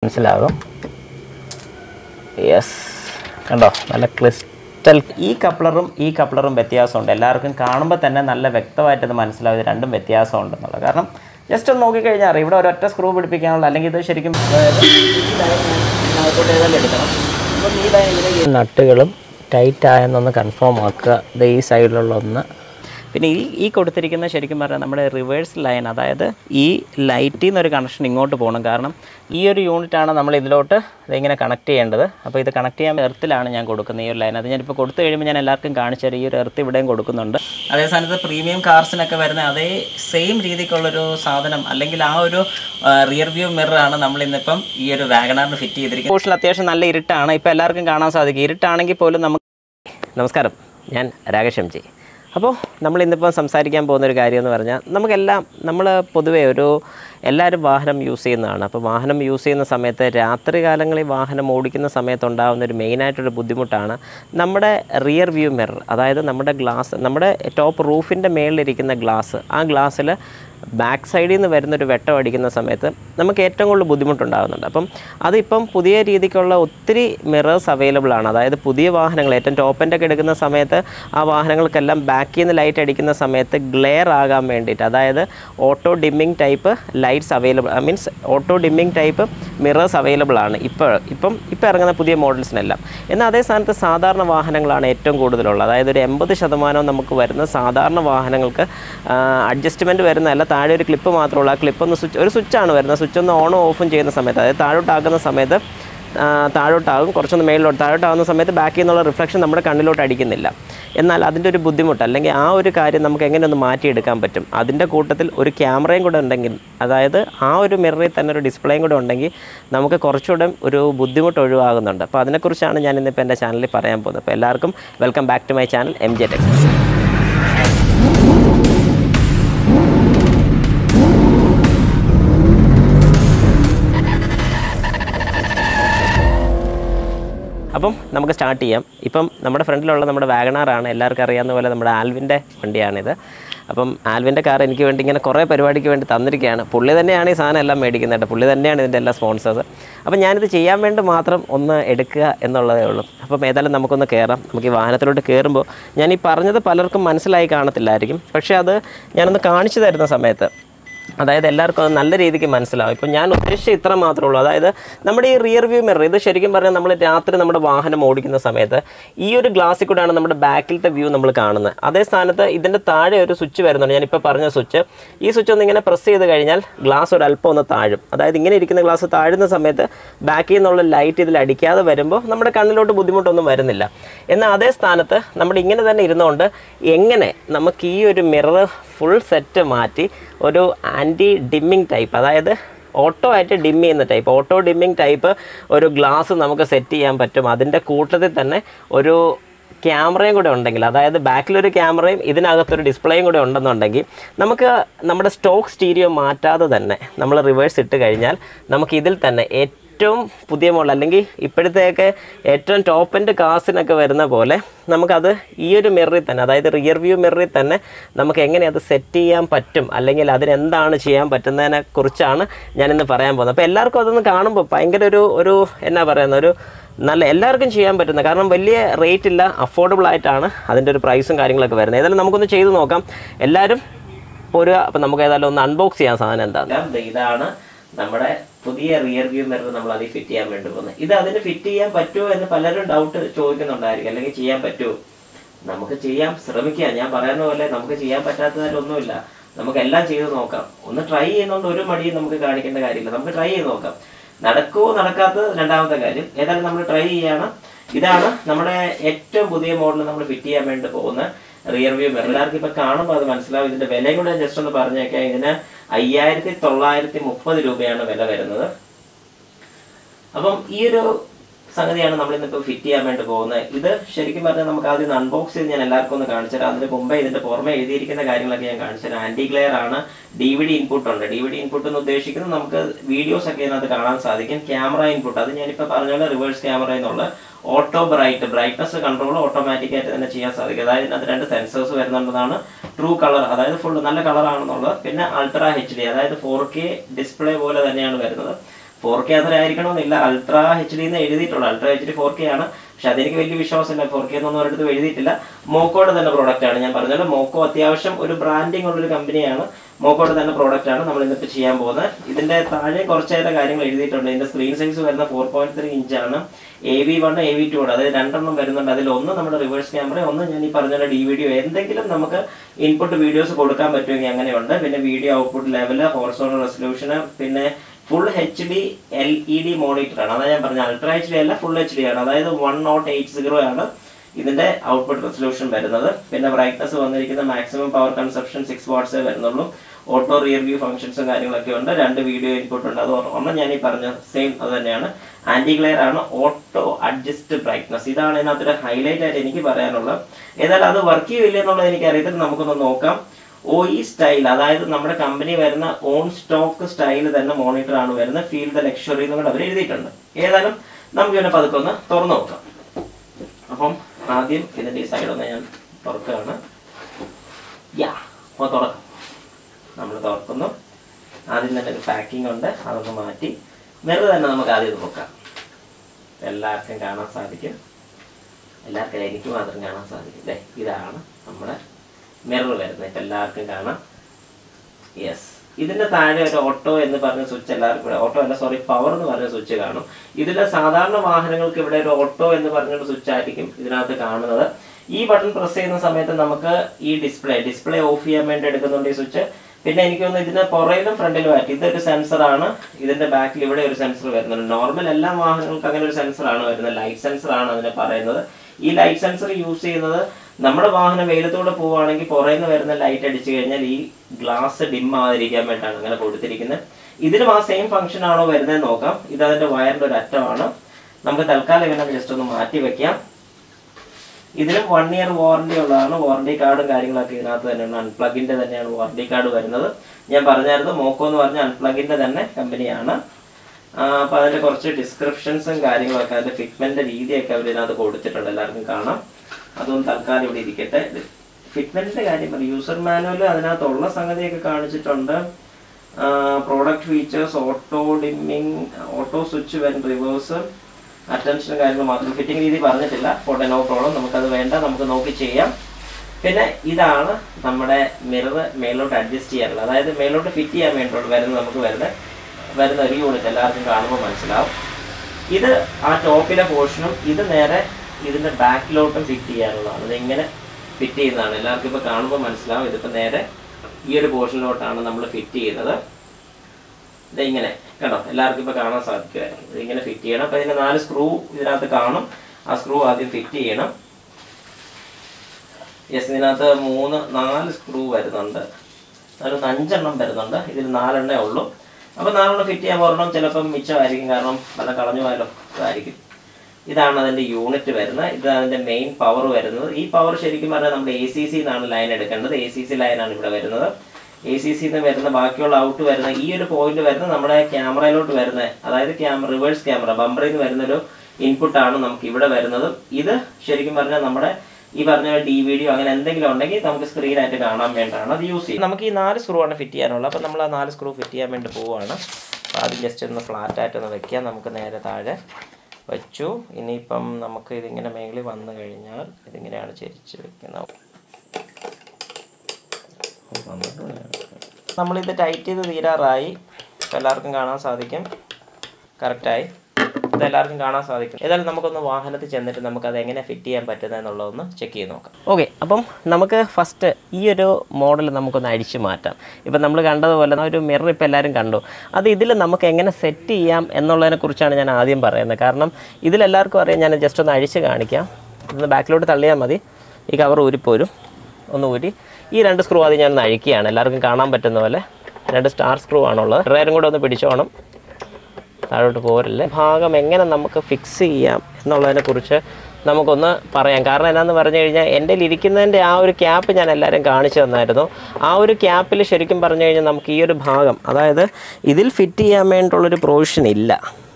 മനസ്സിലാകും യെസ് കണ്ടോ നല്ല ക്രിസ്റ്റൽ ഈ കപ്ലറും ഈ കപ്ലറും വ്യത്യാസമുണ്ട് എല്ലാവർക്കും കാണുമ്പോൾ തന്നെ നല്ല വ്യക്തമായിട്ട് ഇത് മനസ്സിലാവും ഇത് രണ്ടും വ്യത്യാസമുണ്ടെന്നുള്ളത് കാരണം ജസ്റ്റ് ഒന്ന് നോക്കിക്കഴിഞ്ഞാൽ അറിയാം ഇവിടെ ഒരൊറ്റ സ്ക്രൂ പിടിപ്പിക്കാനുള്ള അല്ലെങ്കിൽ ഇത് ശരിക്കും അതായത് ഈ ലൈൻ ഇതിനകത്തോട്ട് ഏതായാലും എടുക്കണം അപ്പം ഈ ലൈനിൽ നട്ടുകളും ടൈറ്റ് ആയെന്നൊന്ന് കൺഫേം ആക്കുക ഇത് ഈ സൈഡിലുള്ള ഒന്ന് പിന്നെ ഈ ഈ കൊടുത്തിരിക്കുന്ന ശരിക്കും പറഞ്ഞാൽ നമ്മുടെ റിവേഴ്സ് ലൈൻ അതായത് ഈ ലൈറ്റിൽ നിന്നൊരു കണക്ഷൻ ഇങ്ങോട്ട് പോകണം കാരണം ഈ ഒരു യൂണിറ്റാണ് നമ്മൾ ഇതിലോട്ട് ഇതിങ്ങനെ കണക്ട് ചെയ്യേണ്ടത് അപ്പോൾ ഇത് കണക്ട് ചെയ്യാൻ എർത്തിലാണ് ഞാൻ കൊടുക്കുന്നത് ഈ ഒരു ലൈൻ അത് ഞാനിപ്പോൾ കൊടുത്തു കഴിയുമ്പോൾ ഞാൻ എല്ലാവർക്കും കാണിച്ചു തരാം ഈ ഒരു എർത്ത് ഇവിടെയും കൊടുക്കുന്നുണ്ട് അതേ സ്ഥാനത്ത് പ്രീമിയം കാർസിനൊക്കെ വരുന്ന അതേ സെയിം രീതിക്കുള്ളൊരു സാധനം അല്ലെങ്കിൽ ആ ഒരു റിയർ വ്യൂ മിററാണ് നമ്മൾ ഇന്നിപ്പം ഈ ഒരു വാഗണാറിന് ഫിറ്റ് ചെയ്തിരിക്കുന്നത് പോർഷനിൽ അത്യാവശ്യം നല്ല ഇരുട്ടാണ് ഇപ്പോൾ എല്ലാവർക്കും കാണാൻ സാധിക്കും ഇരുട്ടാണെങ്കിൽ പോലും നമുക്ക് നമസ്കാരം ഞാൻ രാകേഷ് എം ജി അപ്പോൾ നമ്മൾ ഇന്നിപ്പം സംസാരിക്കാൻ പോകുന്ന ഒരു കാര്യം എന്ന് പറഞ്ഞാൽ നമുക്കെല്ലാം നമ്മൾ പൊതുവേ ഒരു എല്ലാവരും വാഹനം യൂസ് ചെയ്യുന്നതാണ് അപ്പോൾ വാഹനം യൂസ് ചെയ്യുന്ന സമയത്ത് രാത്രി കാലങ്ങളിൽ വാഹനം ഓടിക്കുന്ന സമയത്ത് ഉണ്ടാകുന്ന ഒരു മെയിനായിട്ടൊരു ബുദ്ധിമുട്ടാണ് നമ്മുടെ റിയർ വ്യൂ മിറർ അതായത് നമ്മുടെ ഗ്ലാസ് നമ്മുടെ ടോപ്പ് റൂഫിൻ്റെ മേളിലിരിക്കുന്ന ഗ്ലാസ് ആ ഗ്ലാസ്സിൽ ബാക്ക് സൈഡിൽ നിന്ന് വരുന്നൊരു വെട്ടം അടിക്കുന്ന സമയത്ത് നമുക്ക് ഏറ്റവും കൂടുതൽ ബുദ്ധിമുട്ടുണ്ടാകുന്നുണ്ട് അപ്പം അതിപ്പം പുതിയ രീതിക്കുള്ള ഒത്തിരി മിറേഴ്സ് അവൈലബിൾ ആണ് അതായത് പുതിയ വാഹനങ്ങൾ ഏറ്റവും ടോപ്പ് ഒക്കെ എടുക്കുന്ന സമയത്ത് ആ വാഹനങ്ങൾക്കെല്ലാം ബാക്കിൽ നിന്ന് ലൈറ്റ് അടിക്കുന്ന സമയത്ത് ഗ്ലെയർ ആകാൻ വേണ്ടിയിട്ട് അതായത് auto dimming type lights available means auto dimming type mirrors available ആണ് ഇപ്പോൾ ഇപ്പം ഇപ്പോൾ ഇറങ്ങുന്ന പുതിയ മോഡൽസിനെല്ലാം എന്നാൽ അതേ സ്ഥാനത്ത് സാധാരണ വാഹനങ്ങളാണ് ഏറ്റവും കൂടുതലുള്ളത് അതായത് ഒരു എൺപത് ശതമാനവും നമുക്ക് വരുന്ന സാധാരണ വാഹനങ്ങൾക്ക് അഡ്ജസ്റ്റ്മെൻറ്റ് വരുന്നതല്ല താഴെ ഒരു ക്ലിപ്പ് മാത്രമേ ഉള്ളൂ ആ ക്ലിപ്പ് ഒന്ന് സ്വിച്ച് ഒരു സ്വിച്ചാണ് വരുന്നത് സ്വിച്ച് ഒന്ന് ഓണും ഓഫും ചെയ്യുന്ന സമയത്ത് അതായത് താഴോട്ടാക്കുന്ന സമയത്ത് ആ, താഴോട്ടാകും കുറച്ചൊന്ന് മേളിലോട്ട് താഴോട്ടാകുന്ന സമയത്ത് ബാക്കിൽ നിന്നുള്ള റിഫ്ലക്ഷൻ നമ്മുടെ കണ്ണിലോട്ട് അടിക്കുന്നില്ല എന്നാൽ അതിൻ്റെ ഒരു ബുദ്ധിമുട്ട് അല്ലെങ്കിൽ ആ ഒരു കാര്യം നമുക്ക് എങ്ങനെ ഒന്ന് മാറ്റിയെടുക്കാൻ പറ്റും അതിൻ്റെ കൂട്ടത്തിൽ ഒരു ക്യാമറയും കൂടെ ഉണ്ടെങ്കിൽ അതായത് ആ ഒരു മിററിൽ തന്നെ ഒരു ഡിസ്പ്ലേയും കൂടെ ഉണ്ടെങ്കിൽ നമുക്ക് കുറച്ചുകൂടെ ഒരു ബുദ്ധിമുട്ട് ഒഴിവാകുന്നുണ്ട് അപ്പോൾ അതിനെക്കുറിച്ചാണ് ഞാൻ ഇന്നിപ്പോൾ എൻ്റെ ചാനലിൽ പറയാൻ പോകുന്നത് അപ്പോൾ എല്ലാവർക്കും welcome back to my channel M J Techs അപ്പം നമുക്ക് സ്റ്റാർട്ട് ചെയ്യാം ഇപ്പം നമ്മുടെ ഫ്രണ്ടിലുള്ള നമ്മുടെ വാഗണാറാണ് എല്ലാവർക്കും അറിയാവുന്ന പോലെ നമ്മുടെ ആൽവിൻ്റെ വണ്ടിയാണിത് അപ്പം ആൽവിൻ്റെ കാർ എനിക്ക് വേണ്ടി ഇങ്ങനെ കുറേ പരിപാടിക്ക് വേണ്ടി തന്നിരിക്കുകയാണ് പുള്ളി തന്നെയാണ് ഈ സാധനം എല്ലാം മേടിക്കുന്നത് കേട്ടോ പുള്ളി തന്നെയാണ് ഇതിൻ്റെ എല്ലാ സ്പോൺസേഴ്സ് അപ്പം ഞാനിത് ചെയ്യാൻ വേണ്ടി മാത്രം ഒന്ന് എടുക്കുക എന്നുള്ളതേ ഉള്ളൂ അപ്പം ഏതായാലും നമുക്കൊന്ന് കയറാം നമുക്ക് ഈ വാഹനത്തിലോട്ട് കയറുമ്പോൾ ഞാൻ ഈ പറഞ്ഞത് പലർക്കും മനസ്സിലായി കാണത്തില്ലായിരിക്കും പക്ഷേ അത് ഞാനൊന്ന് കാണിച്ചു തരുന്ന സമയത്ത് അതായത് എല്ലാവർക്കും അത് നല്ല രീതിക്ക് മനസ്സിലാവും ഇപ്പം ഞാൻ ഉദ്ദേശിച്ച ഇത്ര മാത്രമേ ഉള്ളൂ അതായത് നമ്മുടെ ഈ റിയർ വ്യൂ മിറർ ഇത് ശരിക്കും പറഞ്ഞാൽ നമ്മൾ രാത്രി നമ്മുടെ വാഹനം ഓടിക്കുന്ന സമയത്ത് ഈ ഒരു ഗ്ലാസ്സിൽ കൂടെയാണ് നമ്മുടെ ബാക്കിലത്തെ വ്യൂ നമ്മൾ കാണുന്നത് അതേ സ്ഥാനത്ത് ഇതിൻ്റെ താഴെ ഒരു സ്വിച്ച് വരുന്നുണ്ട് ഞാനിപ്പോൾ പറഞ്ഞ സ്വിച്ച് ഈ സ്വിച്ച് ഒന്ന് ഇങ്ങനെ പ്രസ് ചെയ്ത് കഴിഞ്ഞാൽ ഗ്ലാസ് ഒരു അല്പം ഒന്ന് താഴും അതായത് ഇങ്ങനെ ഇരിക്കുന്ന ഗ്ലാസ് താഴുന്ന സമയത്ത് ബാക്കിൽ നിന്നുള്ള ലൈറ്റ് ഇതിൽ അടിക്കാതെ വരുമ്പോൾ നമ്മുടെ കണ്ണിലോട്ട് ബുദ്ധിമുട്ടൊന്നും വരുന്നില്ല എന്നാൽ അതേ സ്ഥാനത്ത് നമ്മൾ ഇങ്ങനെ തന്നെ ഇരുന്നുകൊണ്ട് എങ്ങനെ നമുക്ക് ഈ ഒരു മിറർ ഫുൾ സെറ്റ് മാറ്റി ഒരു ആൻറ്റി ഡിമ്മിങ് ടൈപ്പ് അതായത് ഓട്ടോ ആയിട്ട് ഡിം ചെയ്യുന്ന ടൈപ്പ് ഓട്ടോ ഡിമ്മിങ് ടൈപ്പ് ഒരു ഗ്ലാസ് നമുക്ക് സെറ്റ് ചെയ്യാൻ പറ്റും അതിൻ്റെ കൂട്ടത്തിൽ തന്നെ ഒരു ക്യാമറയും കൂടെ ഉണ്ടെങ്കിൽ അതായത് ബാക്കിലൊരു ക്യാമറയും ഇതിനകത്തൊരു ഡിസ്പ്ലേയും കൂടെ ഉണ്ടെന്നുണ്ടെങ്കിൽ നമുക്ക് നമ്മുടെ സ്റ്റോക്ക് സ്റ്റീരിയോ മാറ്റാതെ തന്നെ നമ്മൾ റിവേഴ്സ് ഇട്ട് കഴിഞ്ഞാൽ നമുക്ക് ഇതിൽ തന്നെ ഏറ്റവും പുതിയ മോഡൽ അല്ലെങ്കിൽ ഇപ്പോഴത്തെയൊക്കെ ഏറ്റവും ടോപ്പ് എൻഡ് കാസിനൊക്കെ വരുന്ന പോലെ നമുക്കത് ഈ ഒരു മിററിൽ തന്നെ അതായത് റിയർ വ്യൂ മിററിൽ തന്നെ നമുക്ക് എങ്ങനെ അത് സെറ്റ് ചെയ്യാൻ പറ്റും അല്ലെങ്കിൽ അതിനെന്താണ് ചെയ്യാൻ പറ്റുന്നതിനെ കുറിച്ചാണ് ഞാനിന്ന് പറയാൻ പോകുന്നത് അപ്പോൾ എല്ലാവർക്കും അതൊന്ന് കാണുമ്പോൾ ഭയങ്കര ഒരു ഒരു എന്നാ പറയുന്ന ഒരു നല്ല എല്ലാവർക്കും ചെയ്യാൻ പറ്റുന്ന കാരണം വലിയ റേറ്റ് ഇല്ല അഫോർഡബിൾ ആയിട്ടാണ് അതിൻ്റെ ഒരു പ്രൈസും കാര്യങ്ങളൊക്കെ വരുന്നത് ഏതായാലും നമുക്കൊന്ന് ചെയ്ത് നോക്കാം എല്ലാവരും പോരുക അപ്പം നമുക്ക് ഏതായാലും ഒന്ന് അൺബോക്സ് ചെയ്യാൻ സാധനം എന്താണ് ഇതാണ് നമ്മുടെ പുതിയ റിയർ വ്യൂ മിറർ നമ്മൾ അതിൽ ഫിറ്റ് ചെയ്യാൻ വേണ്ടി പോകുന്നത് ഇത് അതിന് ഫിറ്റ് ചെയ്യാൻ പറ്റുമോ എന്ന് പലരും ഡൗട്ട് ചോദിക്കുന്നുണ്ടായിരിക്കും അല്ലെങ്കിൽ ചെയ്യാൻ പറ്റുമോ നമുക്ക് ചെയ്യാൻ ശ്രമിക്കാം ഞാൻ പറയുന്ന പോലെ നമുക്ക് ചെയ്യാൻ പറ്റാത്തതായിട്ടൊന്നുമില്ല നമുക്ക് എല്ലാം ചെയ്ത് നോക്കാം ഒന്ന് ട്രൈ ചെയ്യുന്നതുകൊണ്ട് ഒരു മടിയും നമുക്ക് കാണിക്കേണ്ട കാര്യമില്ല നമുക്ക് ട്രൈ ചെയ്ത് നോക്കാം നടക്കുമോ നടക്കാത്തത് രണ്ടാമത്തെ കാര്യം ഏതായാലും നമ്മൾ ട്രൈ ചെയ്യാണ് ഇതാണ് നമ്മുടെ ഏറ്റവും പുതിയ മോഡൽ നമ്മൾ ഫിറ്റ് ചെയ്യാൻ വേണ്ടി പോകുന്ന റിയർ വ്യൂ മിറർ എല്ലാവർക്കും ഇപ്പൊ കാണുമ്പോൾ അത് മനസ്സിലാവും ഇതിന്റെ വിലയും കൂടെ ജസ്റ്റ് ഒന്ന് പറഞ്ഞേക്കാം ഇതിന് അയ്യായിരത്തി തൊള്ളായിരത്തി മുപ്പത് രൂപയാണ് വില വരുന്നത് അപ്പം ഈ ഒരു സംഗതിയാണ് നമ്മൾ ഇന്നിപ്പോൾ ഫിറ്റ് ചെയ്യാൻ വേണ്ടി പോകുന്നത് ഇത് ശരിക്കും പറഞ്ഞാൽ നമുക്ക് ആദ്യം അൺബോക്സ് ചെയ്ത് ഞാൻ എല്ലാവർക്കും ഒന്ന് കാണിച്ചു തരാം അതിന് മുമ്പേ ഇതിന്റെ പുറമെ എഴുതിയിരിക്കുന്ന കാര്യങ്ങളൊക്കെ ഞാൻ കാണിച്ചു തരാം ആന്റി ഗ്ലെയർ ആണ് ഡി വി ഡി ഇൻപുട്ട് ഉണ്ട് ഡി വി ഡി ഇൻപുട്ട് എന്ന് ഉദ്ദേശിക്കുന്നത് നമുക്ക് വീഡിയോസ് ഒക്കെ ഇതിനകത്ത് കാണാൻ സാധിക്കും ക്യാമറ ഇൻപുട്ട് അത് ഞാനിപ്പോൾ പറഞ്ഞ റിവേഴ്സ് ക്യാമറ എന്നുള്ള auto bright brightness control automatic ആയിട്ട് തന്നെ ചെയ്യാൻ സാധിക്കും അതായത് ഇതിനകത്ത് രണ്ട് സെൻസേഴ്സ് വരുന്നുണ്ടെന്നാണ് ട്രൂ കളർ അതായത് ഫുൾ നല്ല കളർ ആണെന്നുള്ളത് പിന്നെ അൾട്രാ എച്ച് ഡി അതായത് ഫോർ കെ ഡിസ്പ്ലേ പോലെ തന്നെയാണ് വരുന്നത് ഫോർ കെ അത്ര ആയിരിക്കണമെന്നില്ല അൾട്രാ എച്ച് ഡി എന്ന് എഴുതിയിട്ടുള്ളൂ ultra H D four K ആണ് പക്ഷെ അതെനിക്ക് വലിയ വിശ്വാസമില്ല ഫോർ കെ എന്നൊന്നും ഒരിടത്ത് എഴുതിയിട്ടില്ല മോക്കോയുടെ തന്നെ പ്രോഡക്റ്റ് ആണ് ഞാൻ പറഞ്ഞല്ലോ മോക്കോ അത്യാവശ്യം ഒരു ബ്രാൻഡിങ് ഉള്ളൊരു കമ്പനിയാണ് മോക്കോയുടെ തന്നെ പ്രോഡക്റ്റ് ആണ് നമ്മൾ ഇന്നിപ്പോൾ ചെയ്യാൻ പോകുന്നത് ഇതിന്റെ താഴെ കുറച്ചേറെ കാര്യങ്ങൾ എഴുതിയിട്ടുണ്ട് ഇതിന്റെ സ്ക്രീൻ സൈസ് വരുന്ന ഫോർ പോയിന്റ് ത്രീ ഇഞ്ചാണ് A V one A V two ആണ് അതായത് രണ്ടെണ്ണം വരുന്നുണ്ട് അതിൽ ഒന്ന് നമ്മുടെ റിവേഴ്സ് ക്യാമറ ഒന്ന് ഞാൻ ഈ പറഞ്ഞ ഡി വീഡിയോ എന്തെങ്കിലും നമുക്ക് ഇൻപുട്ട് വീഡിയോസ് കൊടുക്കാൻ പറ്റുമെങ്കിൽ അങ്ങനെയുണ്ട് പിന്നെ video output level horizontal resolution പിന്നെ full H D L E D monitor ആണ് അതായത് ഞാൻ പറഞ്ഞ അൾട്രാ എച്ച് ഡി അല്ല ഫുൾ എച്ച് ഡി ആണ് അതായത് വൺ നോട്ട് എയ്റ്റ് സീറോ ആണ് ഇതിന്റെ ഔട്ട്പുട്ട് റെസൊല്യൂഷൻ വരുന്നത് പിന്നെ ബ്രൈറ്റ്നസ് വന്നിരിക്കുന്ന മാക്സിമം പവർ കൺസപ്ഷൻ സിക്സ് വാട്ട്സേ വരുന്നുള്ളൂ ഓട്ടോ റിയർ വ്യൂ ഫംഗ്ഷൻസും കാര്യങ്ങളൊക്കെ ഉണ്ട് രണ്ട് വീഡിയോ ഇൻപുട്ട് ഉണ്ട് അത് ഒന്ന് ഞാൻ ഈ പറഞ്ഞ സെയിം അത് തന്നെയാണ് ആന്റി ഗ്ലെയർ ആണ് ഓട്ടോ അഡ്ജസ്റ്റ് ബ്രൈറ്റ്നസ് ഇതാണ് ഇതിനകത്തൊരു ഹൈലൈറ്റ് ആയിട്ട് എനിക്ക് പറയാനുള്ളത് ഏതായാലും അത് വർക്ക് ചെയ്യില്ല എന്നുള്ളത് എനിക്ക് അറിയത്തില്ല നമുക്കൊന്ന് നോക്കാം ഒ ഇ സ്റ്റൈൽ അതായത് നമ്മുടെ കമ്പനി വരുന്ന ഓൺ സ്റ്റോക്ക് സ്റ്റൈൽ തന്നെ മോണിറ്റർ ആണ് വരുന്നത് ഫീൽ ദ ലക്ഷറി എന്ന് കൂടെ അവർ എഴുതിയിട്ടുണ്ട് ഏതായാലും നമുക്ക് ഇതിനെ പതുക്കെ ഒന്ന് തുറന്നു നോക്കാം അപ്പം ആദ്യം ഇതിന്റെ ഈ സൈഡ് ഒന്ന് ഞാൻ തുറക്കുകയാണ് യാ അപ്പോൾ തുറക്കാം നമ്മൾ തുറക്കുന്നു ആദ്യം തന്നെ ഒരു പാക്കിംഗ് ഉണ്ട് അതൊന്ന് മാറ്റി മിറർ തന്നെ നമുക്ക് ആദ്യം ഒന്ന് നോക്കാം എല്ലാവർക്കും കാണാൻ സാധിക്കും എല്ലാവർക്കും എനിക്ക് മാത്രം കാണാൻ സാധിക്കും ദേ ഇതാണ് നമ്മുടെ മിറർ വരുന്നത് ഇപ്പം എല്ലാവർക്കും കാണാം യെസ് ഇതിന്റെ താഴെ ഒരു ഓട്ടോ എന്ന് പറഞ്ഞ സ്വിച്ച് എല്ലാവർക്കും ഇവിടെ ഓട്ടോ അല്ല സോറി പവർ എന്ന് പറഞ്ഞ സ്വിച്ച് കാണും ഇതിലെ സാധാരണ വാഹനങ്ങൾക്ക് ഇവിടെ ഒരു ഓട്ടോ എന്ന് പറഞ്ഞൊരു സ്വിച്ച് ആയിരിക്കും ഇതിനകത്ത് കാണുന്നത് ഈ ബട്ടൺ പ്രസ് ചെയ്യുന്ന സമയത്ത് നമുക്ക് ഈ ഡിസ്പ്ലേ ഡിസ്പ്ലേ ഓഫ് ചെയ്യാൻ വേണ്ടി എടുക്കുന്നുണ്ട് ഈ സ്വിച്ച് പിന്നെ എനിക്ക് തോന്നുന്നു ഇതിന്റെ പുറയിലും ഫ്രണ്ടിലും ആയിട്ട് ഇതൊരു സെൻസർ ആണ് ഇതിന്റെ ബാക്കിൽ ഇവിടെ ഒരു സെൻസർ വരുന്നുണ്ട് നോർമൽ എല്ലാ വാഹനങ്ങൾക്ക് അങ്ങനെ ഒരു സെൻസർ ആണ് വരുന്നത് ലൈറ്റ് സെൻസർ ആണ് അതിനെ പറയുന്നത് ഈ ലൈറ്റ് സെൻസർ യൂസ് ചെയ്യുന്നത് നമ്മുടെ വാഹനം വെയിലത്തൂടെ പോവുകയാണെങ്കിൽ പുറയിൽ നിന്ന് വരുന്ന ലൈറ്റ് അടിച്ചു കഴിഞ്ഞാൽ ഈ ഗ്ലാസ് ഡിം ആവാതിരിക്കാൻ വേണ്ടിയിട്ടാണ് അങ്ങനെ കൊടുത്തിരിക്കുന്നത് ഇതിലും ആ സെയിം ഫംഗ്ഷൻ ആണോ വരുന്നത് നോക്കാം ഇത് അതിന്റെ വയറിന്റെ ഒരു അറ്റമാണ് നമുക്ക് തൽക്കാലം ഇവനെ ജസ്റ്റ് ഒന്ന് മാറ്റി വെക്കാം ഇതിലും വൺ ഇയർ വാറണ്ടി ഉള്ളതാണ് വാറണ്ടി കാർഡും കാര്യങ്ങളൊക്കെ ഇതിനകത്ത് തന്നെയാണ് അൺപ്ലഗിന്റെ തന്നെയാണ് വാറണ്ടി കാർഡ് വരുന്നത് ഞാൻ പറഞ്ഞായിരുന്നു മോക്കോ എന്ന് പറഞ്ഞ അൺപ്ലഗിന്റെ തന്നെ കമ്പനിയാണ് അപ്പൊ അതിന്റെ കുറച്ച് ഡിസ്ക്രിപ്ഷൻസും കാര്യങ്ങളൊക്കെ അതിന്റെ ഫിറ്റ്മെന്റ് രീതിയൊക്കെ അവർ ഇതിനകത്ത് കൊടുത്തിട്ടുണ്ട് എല്ലാവർക്കും കാണാം അതൊന്നും തൽക്കാലം ഇവിടെ ഇരിക്കട്ടെ ഫിറ്റ്മെന്റിന്റെ കാര്യം പറയും യൂസർ മാനുവൽ അതിനകത്തുള്ള സംഗതിയൊക്കെ കാണിച്ചിട്ടുണ്ട് product features auto dimming auto switch when reverse അറ്റൻഷനും കാര്യങ്ങളും മാത്രം ഫിറ്റിംഗ് രീതി പറഞ്ഞിട്ടില്ല പോട്ടെ നോ പ്രോബ്ലം നമുക്കത് വേണ്ട നമുക്ക് നോക്കി ചെയ്യാം പിന്നെ ഇതാണ് നമ്മുടെ മിറർ മേലോട്ട് അഡ്ജസ്റ്റ് ചെയ്യാനുള്ളത് അതായത് മേലോട്ട് ഫിറ്റ് ചെയ്യാൻ വേണ്ടിയിട്ട് വരുന്നത് നമുക്ക് വരുന്നത് വരുന്ന ഒരു യൂണിറ്റ് എല്ലാവർക്കും കാണുമ്പോൾ മനസ്സിലാവും ഇത് ആ ടോപ്പിലെ പോർഷനും ഇത് നേരെ ഇതിന്റെ ബാക്കിലോട്ടും ഫിറ്റ് ചെയ്യാനുള്ളതാണ് ഇത് ഇങ്ങനെ ഫിറ്റ് ചെയ്യുന്നതാണ് എല്ലാവർക്കും ഇപ്പോൾ കാണുമ്പോൾ മനസ്സിലാവും ഇതിപ്പോൾ നേരെ ഈ ഒരു പോർഷനിലോട്ടാണ് നമ്മൾ ഫിറ്റ് ചെയ്യുന്നത് ഇത് ഇങ്ങനെ കണ്ടോ എല്ലാവർക്കും ഇപ്പോൾ കാണാൻ സാധിക്കുമായിരിക്കും ഇത് ഇങ്ങനെ ഫിറ്റ് ചെയ്യണം അപ്പോൾ ഇതിന് നാല് സ്ക്രൂ ഇതിനകത്ത് കാണും ആ സ്ക്രൂ ആദ്യം ഫിറ്റ് ചെയ്യണം യെസ് ഇതിനകത്ത് മൂന്ന് നാല് സ്ക്രൂ വരുന്നുണ്ട് അതിനകത്ത് അഞ്ചെണ്ണം വരുന്നുണ്ട് ഇതിൽ നാലെണ്ണേ ഉള്ളൂ അപ്പോൾ നാലെണ്ണം ഫിറ്റ് ചെയ്യാൻ ഒരെണ്ണം ചിലപ്പം മിച്ചമായിരിക്കും കാരണം വല്ല കളഞ്ഞു പോയാലോ ഇതായിരിക്കും ഇതാണ് അതിൻ്റെ യൂണിറ്റ് വരുന്നത് ഇത് അതിൻ്റെ മെയിൻ പവർ വരുന്നത് ഈ പവർ ശരിക്കും പറഞ്ഞാൽ നമ്മുടെ എ സി സി എന്നാണ് ലൈൻ എടുക്കേണ്ടത് എ സി സി ലൈനാണ് ഇവിടെ വരുന്നത് എ സി സിന്ന് വരുന്ന ബാക്കിയുള്ള ഔട്ട് വരുന്ന ഈ ഒരു പോയിന്റ് വരുന്ന നമ്മുടെ ക്യാമറയിലോട്ട് വരുന്ന അതായത് ക്യാമറ റിവേഴ്സ് ക്യാമറ ബമ്പറിൽ നിന്ന് വരുന്നൊരു ഇൻപുട്ടാണ് നമുക്ക് ഇവിടെ വരുന്നത് ഇത് ശരിക്കും പറഞ്ഞാൽ നമ്മുടെ ഈ പറഞ്ഞ ഡി വീഡിയോ അങ്ങനെ എന്തെങ്കിലും ഉണ്ടെങ്കിൽ നമുക്ക് സ്ക്രീനായിട്ട് കാണാൻ വേണ്ടിയാണ് അത് യൂസ് ചെയ്യും നമുക്ക് ഈ നാല് സ്ക്രൂ ആണ് ഫിറ്റ് ചെയ്യാനുള്ളത് അപ്പോൾ നമ്മൾ ആ നാല് സ്ക്രൂ ഫിറ്റ് ചെയ്യാൻ വേണ്ടി പോവുകയാണ് അപ്പോൾ ആദ്യം ജസ്റ്റ് ഒന്ന് ഫ്ലാറ്റ് ആയിട്ട് ഒന്ന് വെക്കാം നമുക്ക് നേരെ താഴെ വെച്ചു ഇനിയിപ്പം നമുക്ക് ഇതിങ്ങനെ മേളിൽ വന്നു കഴിഞ്ഞാൽ ഇതിങ്ങനെയാണ് ചെരിച്ച് വെക്കുന്നത് നമ്മളിത് ടൈറ്റ് ചെയ്ത് തീരാറായി ഇപ്പം എല്ലാവർക്കും കാണാൻ സാധിക്കും കറക്റ്റായി ഇത് എല്ലാവർക്കും കാണാൻ സാധിക്കും ഏതായാലും നമുക്കൊന്ന് വാഹനത്തിൽ ചെന്നിട്ട് നമുക്ക് അത് എങ്ങനെ ഫിറ്റ് ചെയ്യാൻ പറ്റുന്നത് എന്നുള്ളതൊന്ന് ചെക്ക് ചെയ്ത് നോക്കാം ഓക്കെ അപ്പം നമുക്ക് ഫസ്റ്റ് ഈ ഒരു മോഡൽ നമുക്കൊന്ന് അഴിച്ചു മാറ്റാം ഇപ്പം നമ്മൾ കണ്ടതുപോലെ ആ ഒരു മിറർ ഇപ്പോൾ എല്ലാവരും കണ്ടു അത് ഇതിൽ നമുക്ക് എങ്ങനെ സെറ്റ് ചെയ്യാം എന്നുള്ളതിനെ കുറിച്ചാണ് ഞാൻ ആദ്യം പറയുന്നത് കാരണം ഇതിലെല്ലാവർക്കും അറിയാം ഞാൻ ജസ്റ്റ് ഒന്ന് അഴിച്ച് കാണിക്കാം ഇതൊന്ന് ബാക്കിലോട്ട് തള്ളിയാൽ മതി ഈ കവർ ഊരിപ്പോരും ഒന്ന് ഊരി ഈ രണ്ട് സ്ക്രൂ ആദ്യം ഞാൻ ഒന്ന് അഴിക്കുകയാണ് എല്ലാവർക്കും കാണാൻ പറ്റുന്ന പോലെ രണ്ട് സ്റ്റാർ സ്ക്രൂ ആണുള്ളത് റയറും കൂടെ ഒന്ന് പിടിച്ചോണം താഴോട്ട് പോരല്ലേ ഭാഗം എങ്ങനെ നമുക്ക് ഫിക്സ് ചെയ്യാം എന്നുള്ളതിനെ കുറിച്ച് നമുക്കൊന്ന് പറയാം കാരണം എന്നാന്ന് പറഞ്ഞു കഴിഞ്ഞാൽ എൻ്റെ ഇരിക്കുന്നതിൻ്റെ ആ ഒരു ക്യാപ്പ് ഞാൻ എല്ലാവരും കാണിച്ചു തന്നായിരുന്നു ആ ഒരു ക്യാപ്പിൽ ശരിക്കും പറഞ്ഞു കഴിഞ്ഞാൽ നമുക്ക് ഈ ഒരു ഭാഗം അതായത് ഇതിൽ ഫിറ്റ് ചെയ്യാൻ വേണ്ടിയുള്ളൊരു പ്രൊവിഷൻ ഇല്ല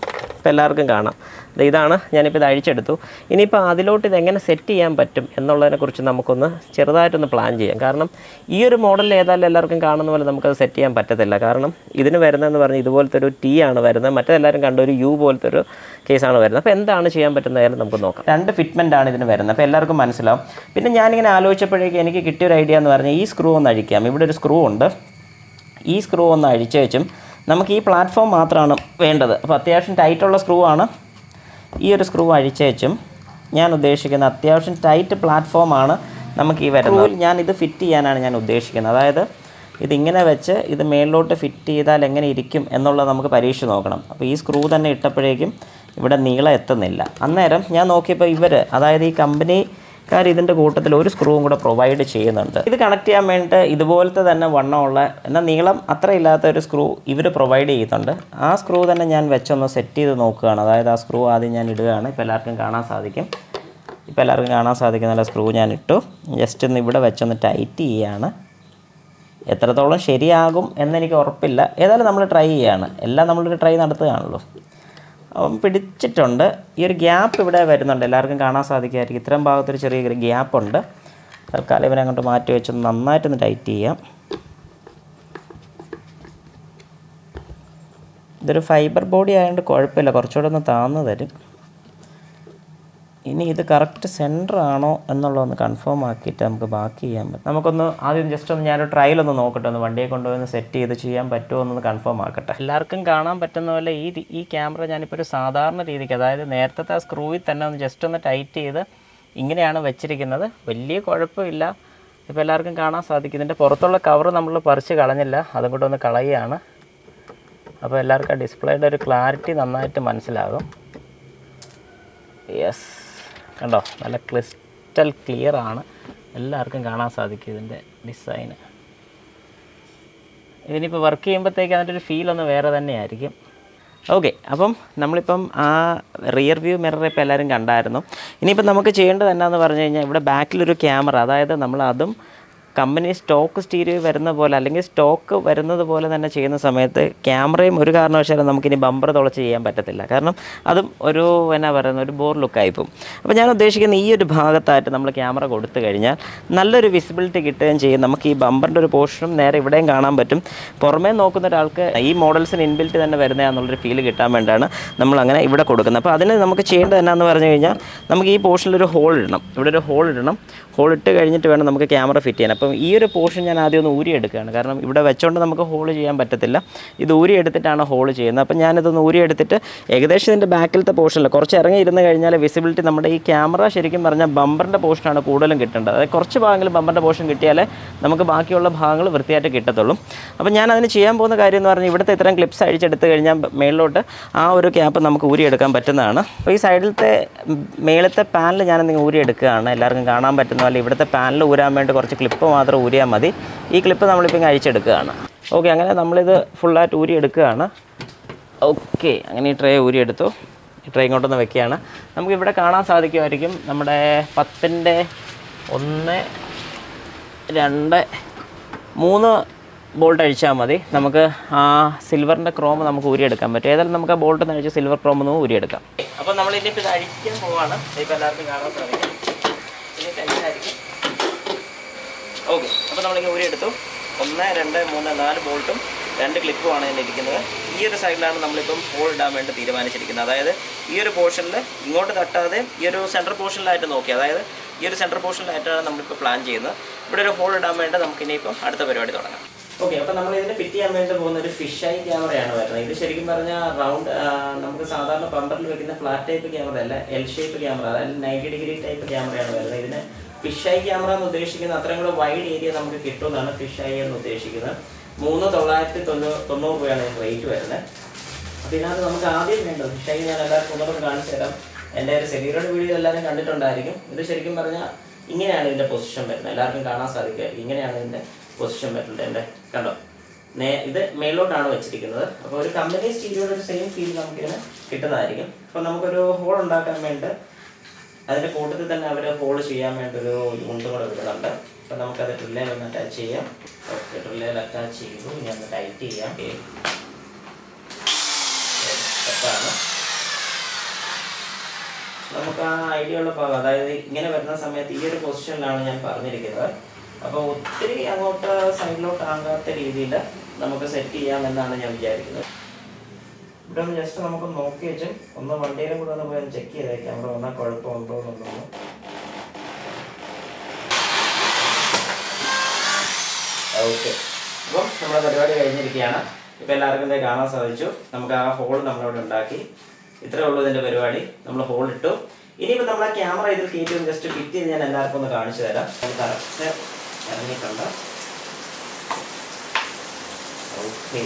ഇപ്പോൾ എല്ലാവർക്കും കാണാം ദേ ഇതാണ് ഞാനിപ്പോൾ ഇത് അഴിച്ചെടുത്തു ഇനിയിപ്പോൾ അതിലോട്ട് ഇത് എങ്ങനെ സെറ്റ് ചെയ്യാൻ പറ്റും എന്നുള്ളതിനെക്കുറിച്ച് നമുക്കൊന്ന് ചെറുതായിട്ടൊന്ന് പ്ലാൻ ചെയ്യാം കാരണം ഈ ഒരു മോഡലിൽ ഏതായാലും എല്ലാവർക്കും കാണുന്ന പോലെ നമുക്കത് സെറ്റ് ചെയ്യാൻ പറ്റത്തില്ല കാരണം ഇതിന് വരുന്നതെന്ന് പറഞ്ഞാൽ ഇതുപോലത്തെ ഒരു ടി ആണ് വരുന്നത് മറ്റേതെല്ലാവരും കണ്ട ഒരു യു പോലത്തെ ഒരു കേസാണ് വരുന്നത് അപ്പോൾ എന്താണ് ചെയ്യാൻ പറ്റുന്നതായാലും നമുക്ക് നോക്കാം രണ്ട് ഫിറ്റ്മെൻ്റ് ആണ് ഇതിന് വരുന്നത് അപ്പോൾ എല്ലാവർക്കും മനസ്സിലാവും പിന്നെ ഞാനിങ്ങനെ ആലോചിച്ചപ്പോഴേക്കും എനിക്ക് കിട്ടിയ ഒരു ഐഡിയ എന്ന് പറഞ്ഞാൽ ഈ സ്ക്രൂ ഒന്ന് അഴിക്കാം ഇവിടെ ഒരു സ്ക്രൂ ഉണ്ട് ഈ സ്ക്രൂ ഒന്ന് അഴിച്ചു വെച്ചും നമുക്ക് ഈ പ്ലാറ്റ്ഫോം മാത്രമാണ് വേണ്ടത് അപ്പോൾ അത്യാവശ്യം ടൈറ്റുള്ള സ്ക്രൂ ആണ് ഈ ഒരു സ്ക്രൂ അഴിച്ചേച്ചും ഞാൻ ഉദ്ദേശിക്കുന്ന അത്യാവശ്യം ടൈറ്റ് പ്ലാറ്റ്ഫോമാണ് നമുക്ക് ഈ വരുന്നത് ഞാൻ ഇത് ഫിറ്റ് ചെയ്യാനാണ് ഞാൻ ഉദ്ദേശിക്കുന്നത് അതായത് ഇതിങ്ങനെ വെച്ച് ഇത് മേളിലോട്ട് ഫിറ്റ് ചെയ്താൽ എങ്ങനെ ഇരിക്കും എന്നുള്ളത് നമുക്ക് പരീക്ഷ നോക്കണം അപ്പോൾ ഈ സ്ക്രൂ തന്നെ ഇട്ടപ്പോഴേക്കും ഇവിടെ നീളം എത്തുന്നില്ല അന്നേരം ഞാൻ നോക്കിയപ്പോൾ ഇവർ അതായത് ഈ കമ്പനിക്കാർ ഇതിൻ്റെ കൂട്ടത്തിൽ ഒരു സ്ക്രൂവും കൂടെ പ്രൊവൈഡ് ചെയ്യുന്നുണ്ട് ഇത് കണക്ട് ചെയ്യാൻ വേണ്ടിയിട്ട് ഇതുപോലത്തെ തന്നെ വണ്ണമുള്ള എന്നാൽ നീളം അത്ര ഇല്ലാത്ത ഒരു സ്ക്രൂ ഇവർ പ്രൊവൈഡ് ചെയ്യുന്നുണ്ട് ആ സ്ക്രൂ തന്നെ ഞാൻ വെച്ചൊന്ന് സെറ്റ് ചെയ്ത് നോക്കുകയാണ് അതായത് ആ സ്ക്രൂ ആദ്യം ഞാൻ ഇടുകയാണ് ഇപ്പോൾ എല്ലാവർക്കും കാണാൻ സാധിക്കും ഇപ്പോൾ എല്ലാവർക്കും കാണാൻ സാധിക്കുന്ന സ്ക്രൂ ഞാൻ ഇട്ടു ജസ്റ്റ് ഒന്ന് ഇവിടെ വെച്ചൊന്ന് ടൈറ്റ് ചെയ്യുകയാണ് എത്രത്തോളം ശരിയാകും എന്നെനിക്ക് ഉറപ്പില്ല ഏതായാലും നമ്മൾ ട്രൈ ചെയ്യാണ് എല്ലാം നമ്മളൊരു ട്രൈ നടത്തുകയാണല്ലോ അപ്പം പിടിച്ചിട്ടുണ്ട് ഈ ഒരു ഗ്യാപ്പ് ഇവിടെ വരുന്നുണ്ട് എല്ലാവർക്കും കാണാൻ സാധിക്കുമായിരിക്കും ഇത്രയും ഭാഗത്തൊരു ചെറിയ ഗ്യാപ്പ് ഉണ്ട് തൽക്കാലം ഇവനെ അങ്ങോട്ട് മാറ്റി വെച്ചൊന്ന് നന്നായിട്ടൊന്ന് ടൈറ്റ് ചെയ്യാം ഇതൊരു ഫൈബർ ബോഡി ആയതുകൊണ്ട് കുഴപ്പമില്ല കുറച്ചുകൂടെ ഒന്ന് താന്നു തരും ഇനി ഇത് കറക്റ്റ് സെൻറ്റർ ആണോ എന്നുള്ളതൊന്ന് കൺഫേം ആക്കിയിട്ട് നമുക്ക് ബാക്കി ചെയ്യാൻ പറ്റും നമുക്കൊന്ന് ആദ്യം ജസ്റ്റ് ഒന്ന് ഞാനൊരു ട്രയൽ ഒന്ന് നോക്കട്ടെ ഒന്ന് വണ്ടിയെ കൊണ്ടുപോയി ഒന്ന് സെറ്റ് ചെയ്ത് ചെയ്യാൻ പറ്റുമോ എന്നൊന്ന് കൺഫേം ആക്കട്ടെ എല്ലാവർക്കും കാണാൻ പറ്റുന്ന പോലെ ഈ രി- ഈ ക്യാമറ ഞാനിപ്പോൾ ഒരു സാധാരണ രീതിക്ക് അതായത് നേരത്തെ ആ സ്ക്രൂവിൽ തന്നെ ഒന്ന് ജസ്റ്റ് ഒന്ന് ടൈറ്റ് ചെയ്ത് ഇങ്ങനെയാണ് വെച്ചിരിക്കുന്നത് വലിയ കുഴപ്പമില്ല ഇപ്പോൾ എല്ലാവർക്കും കാണാൻ സാധിക്കും ഇതിൻ്റെ പുറത്തുള്ള കവർ നമ്മൾ പറിച്ച് കളഞ്ഞില്ല അതും കൂടെ ഒന്ന് കളയുകയാണ് അപ്പോൾ എല്ലാവർക്കും ആ ഡിസ്പ്ലേയുടെ ഒരു ക്ലാരിറ്റി നന്നായിട്ട് മനസ്സിലാകും യെസ് കണ്ടോ നല്ല ക്രിസ്റ്റൽ ക്ലിയർ ആണ് എല്ലാവർക്കും കാണാൻ സാധിക്കും ഇതിൻ്റെ ഡിസൈന് ഇതിനിപ്പോൾ വർക്ക് ചെയ്യുമ്പോഴത്തേക്ക് അതിൻ്റെ ഒരു ഫീൽ ഒന്ന് വേറെ തന്നെയായിരിക്കും ഓക്കെ അപ്പം നമ്മളിപ്പം ആ റിയർ വ്യൂ മിറർ ഇപ്പോൾ എല്ലാവരും കണ്ടായിരുന്നു ഇനിയിപ്പം നമുക്ക് ചെയ്യേണ്ടത് എന്നാന്ന് പറഞ്ഞു കഴിഞ്ഞാൽ ഇവിടെ ബാക്കിലൊരു ക്യാമറ അതായത് നമ്മൾ അതും കമ്പനി സ്റ്റോക്ക് സ്റ്റീരിയോ വരുന്ന പോലെ അല്ലെങ്കിൽ സ്റ്റോക്ക് വരുന്നത് പോലെ തന്നെ ചെയ്യുന്ന സമയത്ത് ക്യാമറയും ഒരു കാരണവശാലും നമുക്കിനി ബമ്പർ തുളച്ച് ചെയ്യാൻ പറ്റത്തില്ല കാരണം അതും ഒരു എന്നാ പറയുന്ന ഒരു ബോർ ലുക്കായി പോകും അപ്പോൾ ഞാൻ ഉദ്ദേശിക്കുന്ന ഈ ഒരു ഭാഗത്തായിട്ട് നമ്മൾ ക്യാമറ കൊടുത്തു കഴിഞ്ഞാൽ നല്ലൊരു വിസിബിലിറ്റി കിട്ടുകയും ചെയ്യും നമുക്ക് ഈ ബമ്പറിൻ്റെ ഒരു പോർഷനും നേരെ ഇവിടെയും കാണാൻ പറ്റും പുറമേ നോക്കുന്ന ഒരാൾക്ക് ഈ മോഡൽസിന് ഇൻബിൽറ്റ് തന്നെ വരുന്നതാണെന്നുള്ളൊരു ഫീൽ കിട്ടാൻ വേണ്ടിയാണ് നമ്മൾ അങ്ങനെ ഇവിടെ കൊടുക്കുന്നത് അപ്പോൾ അതിന് നമുക്ക് ചെയ്യേണ്ടത് എന്നാന്ന് പറഞ്ഞു കഴിഞ്ഞാൽ നമുക്ക് ഈ പോർഷനിൽ ഒരു ഹോൾ ഇടണം ഇവിടെ ഒരു ഹോൾ ഇടണം ഹോൾ ഇട്ട് കഴിഞ്ഞിട്ട് വേണം നമുക്ക് ക്യാമറ ഫിറ്റ് ചെയ്യാൻ അപ്പം ഈ ഒരു പോർഷൻ ഞാൻ ആദ്യം ഒന്ന് ഊരി എടുക്കുകയാണ് കാരണം ഇവിടെ വെച്ചോണ്ട് നമുക്ക് ഹോൾ ചെയ്യാൻ പറ്റത്തില്ല ഇത് ഊരി എടുത്തിട്ടാണ് ഹോൾ ചെയ്യുന്നത് അപ്പം ഞാനിതൊന്ന് ഊരി എടുത്തിട്ട് ഏകദേശം ഇതിൻ്റെ ബാക്കിലത്തെ പോർഷനിൽ കുറച്ച് ഇറങ്ങി ഇരുന്ന് കഴിഞ്ഞാൽ വിസിബിലിറ്റി നമ്മുടെ ഈ ക്യാമറ ശരിക്കും പറഞ്ഞാൽ ബമ്പറിൻ്റെ പോർഷനാണ് കൂടുതലും കിട്ടേണ്ടത് അതായത് കുറച്ച് ഭാഗങ്ങൾ ബമ്പറിൻ്റെ പോർഷൻ കിട്ടിയാലേ നമുക്ക് ബാക്കിയുള്ള ഭാഗങ്ങൾ വൃത്തിയായിട്ട് കിട്ടത്തുള്ളൂ അപ്പം ഞാൻ അതിന് ചെയ്യാൻ പോകുന്ന കാര്യം എന്ന് പറഞ്ഞാൽ ഇവിടുത്തെ ഇത്രയും ക്ലിപ്സ് അഴിച്ചെടുത്ത് കഴിഞ്ഞാൽ മേളിലോട്ട് ആ ഒരു ക്യാപ്പ് നമുക്ക് ഊരിയെടുക്കാൻ പറ്റുന്നതാണ് അപ്പോൾ ഈ സൈഡിലത്തെ ഉം, മേളത്തെ പാനൽ ഞാനൊന്ന് ഊരിയെടുക്കുകയാണ് എല്ലാവർക്കും കാണാൻ പറ്റുന്ന പോലെ ഇവിടുത്തെ പാനൽ ഊരാൻ വേണ്ടി കുറച്ച് ക്ലിപ്പ് മാത്രം ഊരിയാൽ മതി ഈ ക്ലിപ്പ് നമ്മളിപ്പോൾ ഇങ്ങനെ അഴിച്ചെടുക്കുകയാണ് ഓക്കെ അങ്ങനെ നമ്മളിത് ഫുള്ളായിട്ട് ഊരിയെടുക്കുകയാണ് ഓക്കെ അങ്ങനെ ഈ ട്രേ ഊരിയെടുത്തു ഈ ട്രേ ഇങ്ങോട്ടൊന്ന് വെക്കുകയാണ് നമുക്ക് ഇവിടെ കാണാൻ സാധിക്കുമായിരിക്കും നമ്മുടെ പത്തിൻ്റെ ഒന്ന് രണ്ട് മൂന്ന് ബോൾട്ട് അഴിച്ചാൽ മതി നമുക്ക് ആ സിൽവറിൻ്റെ ക്രോം നമുക്ക് ഊരിയെടുക്കാൻ പറ്റും ഏതായാലും നമുക്ക് ആ ബോൾട്ട് ഒന്ന് അഴിച്ച് സിൽവർ ക്രോം ഒന്ന് ഊരിയെടുക്കാം അപ്പോൾ നമ്മൾ ഇനിയിപ്പോൾ ഇത് അഴിക്കാൻ പോവാണ് ഇപ്പോൾ എല്ലാവർക്കും കാണാൻ സാധിക്കും ഇനി ടെൻഷനായിരിക്കും ഓക്കെ അപ്പോൾ നമ്മളിങ്ങനെ ഊരിയെടുത്തു ഒന്ന് രണ്ട് മൂന്ന് നാല് ബോൾട്ടും രണ്ട് ക്ലിപ്പുമാണ് ഇതിൽ ഇരിക്കുന്നത് ഈ ഒരു സൈഡിലാണ് നമ്മളിപ്പം ഹോൾ ഇടാൻ വേണ്ടി തീരുമാനിച്ചിരിക്കുന്നത് അതായത് ഈ ഒരു പോർഷനിൽ ഇങ്ങോട്ട് തട്ടാതെ ഈ ഒരു സെൻട്രൽ പോർഷനിലായിട്ട് നോക്കി അതായത് ഈ ഒരു സെൻട്രൽ പോർഷനിലായിട്ടാണ് നമ്മളിപ്പോൾ പ്ലാൻ ചെയ്യുന്നത് ഇവിടെ ഒരു ഹോൾ ഇടാൻ വേണ്ടി നമുക്ക് ഇനിയിപ്പം അടുത്ത പരിപാടി തുടങ്ങാം ഓക്കെ അപ്പോൾ നമ്മൾ ഇതിന് ഫിറ്റ് ചെയ്യാൻ വേണ്ടി പോകുന്ന ഒരു ഫിഷ് ഐ ക്യാമറയാണ് വരുന്നത് ഇത് ശരിക്കും പറഞ്ഞാൽ റൗണ്ട് നമുക്ക് സാധാരണ പമ്പറിൽ വെക്കുന്ന ഫ്ലാറ്റ് ടൈപ്പ് ക്യാമറ അല്ല എൽ ഷേപ്പ് ക്യാമറ അതായത് നയൻറ്റി ഡിഗ്രി ടൈപ്പ് ക്യാമറയാണ് വരുന്നത് ഇതിന് ഫിഷ് ഐ ക്യാമറ എന്ന് ഉദ്ദേശിക്കുന്നത് അത്രയും കൂടെ വൈഡ് ഏരിയ നമുക്ക് കിട്ടുമെന്നാണ് ഫിഷ് ഐ എന്ന് ഉദ്ദേശിക്കുന്നത് മൂന്ന് തൊള്ളായിരത്തി തൊണ്ണൂറ് തൊണ്ണൂറ് രൂപയാണ് ഇതിന് റേറ്റ് വരുന്നത് അപ്പോൾ ഇതിനകത്ത് നമുക്ക് ആദ്യം വേണ്ടത് ഫിഷ് ഐ ഞാൻ എല്ലാവർക്കും ഒന്നുകൂടെ കാണിച്ചു തരാം എൻ്റെ ഒരു സെലീറോയുടെ വീഡിയോ എല്ലാവരും കണ്ടിട്ടുണ്ടായിരിക്കും ഇത് ശരിക്കും പറഞ്ഞാൽ ഇങ്ങനെയാണ് ഇതിൻ്റെ പൊസിഷൻ വരുന്നത് എല്ലാവർക്കും കാണാൻ സാധിക്കുമായിരിക്കും ഇങ്ങനെയാണ് ഇതിൻ്റെ പൊസിഷൻ വരുന്നത് എൻ്റെ കണ്ടോ നേ ഇത് മേലോട്ടാണ് വെച്ചിരിക്കുന്നത് അപ്പോൾ ഒരു കമ്പനി സ്റ്റീരിയോയുടെ ഒരു സെയിം ഫീൽ നമുക്കിതിന് കിട്ടുന്നതായിരിക്കും അപ്പോൾ നമുക്കൊരു ഹോൾ ഉണ്ടാക്കാൻ വേണ്ടി അതിൻ്റെ കൂട്ടത്തിൽ തന്നെ അവർ ഹോൾ ചെയ്യാൻ വേണ്ടി ഒരു മുണ്ടും കൂടെ വിടുന്നുണ്ട് അപ്പോൾ നമുക്കത് ഡ്രില്ലേൽ ഒന്ന് അറ്റാച്ച് ചെയ്യാം ഓക്കെ ഡ്രില്ലേൽ അറ്റാച്ച് ചെയ്തു ഇനി ഒന്ന് ടൈറ്റ് ചെയ്യാം സെറ്റാണ് നമുക്ക് ആ ഐഡിയ ഉള്ള ഭാഗം അതായത് ഇങ്ങനെ വരുന്ന സമയത്ത് ഈ ഒരു പൊസിഷനിലാണ് ഞാൻ പറഞ്ഞിരിക്കുന്നത് അപ്പോൾ ഒത്തിരി അങ്ങോട്ട് സൈഡിലോട്ട് ആകാത്ത രീതിയിൽ നമുക്ക് സെറ്റ് ചെയ്യാമെന്നാണ് ഞാൻ വിചാരിക്കുന്നത് ഇവിടെ ഒന്ന് ജസ്റ്റ് നമുക്ക് നോക്കി വെച്ച് ഒന്ന് വണ്ടിയിലും കൂടെ ഒന്ന് പോയി ചെക്ക് ചെയ്തേക്കാം അവിടെ വന്നാൽ കുഴപ്പമുണ്ടോ എന്നുള്ളത് ഓക്കെ അപ്പം നമ്മുടെ പരിപാടി കഴിഞ്ഞിരിക്കുകയാണ് ഇപ്പം എല്ലാവർക്കും ഇതേ കാണാൻ സാധിച്ചു നമുക്ക് ആ ഹോൾ നമ്മളവിടെ ഉണ്ടാക്കി ഇത്രേ ഉള്ളൂ ഇതിൻ്റെ പരിപാടി നമ്മൾ ഹോൾ ഇട്ടു ഇനിയിപ്പോൾ നമ്മൾ ആ ക്യാമറ ഇതിൽ കയറ്റി ഒന്ന് ജസ്റ്റ് ഫിറ്റ് ചെയ്ത് ഞാൻ എല്ലാവർക്കും ഒന്ന് കാണിച്ചു തരാം കറക്റ്റ് ഇറങ്ങിയിട്ടുണ്ട് ഓക്കെ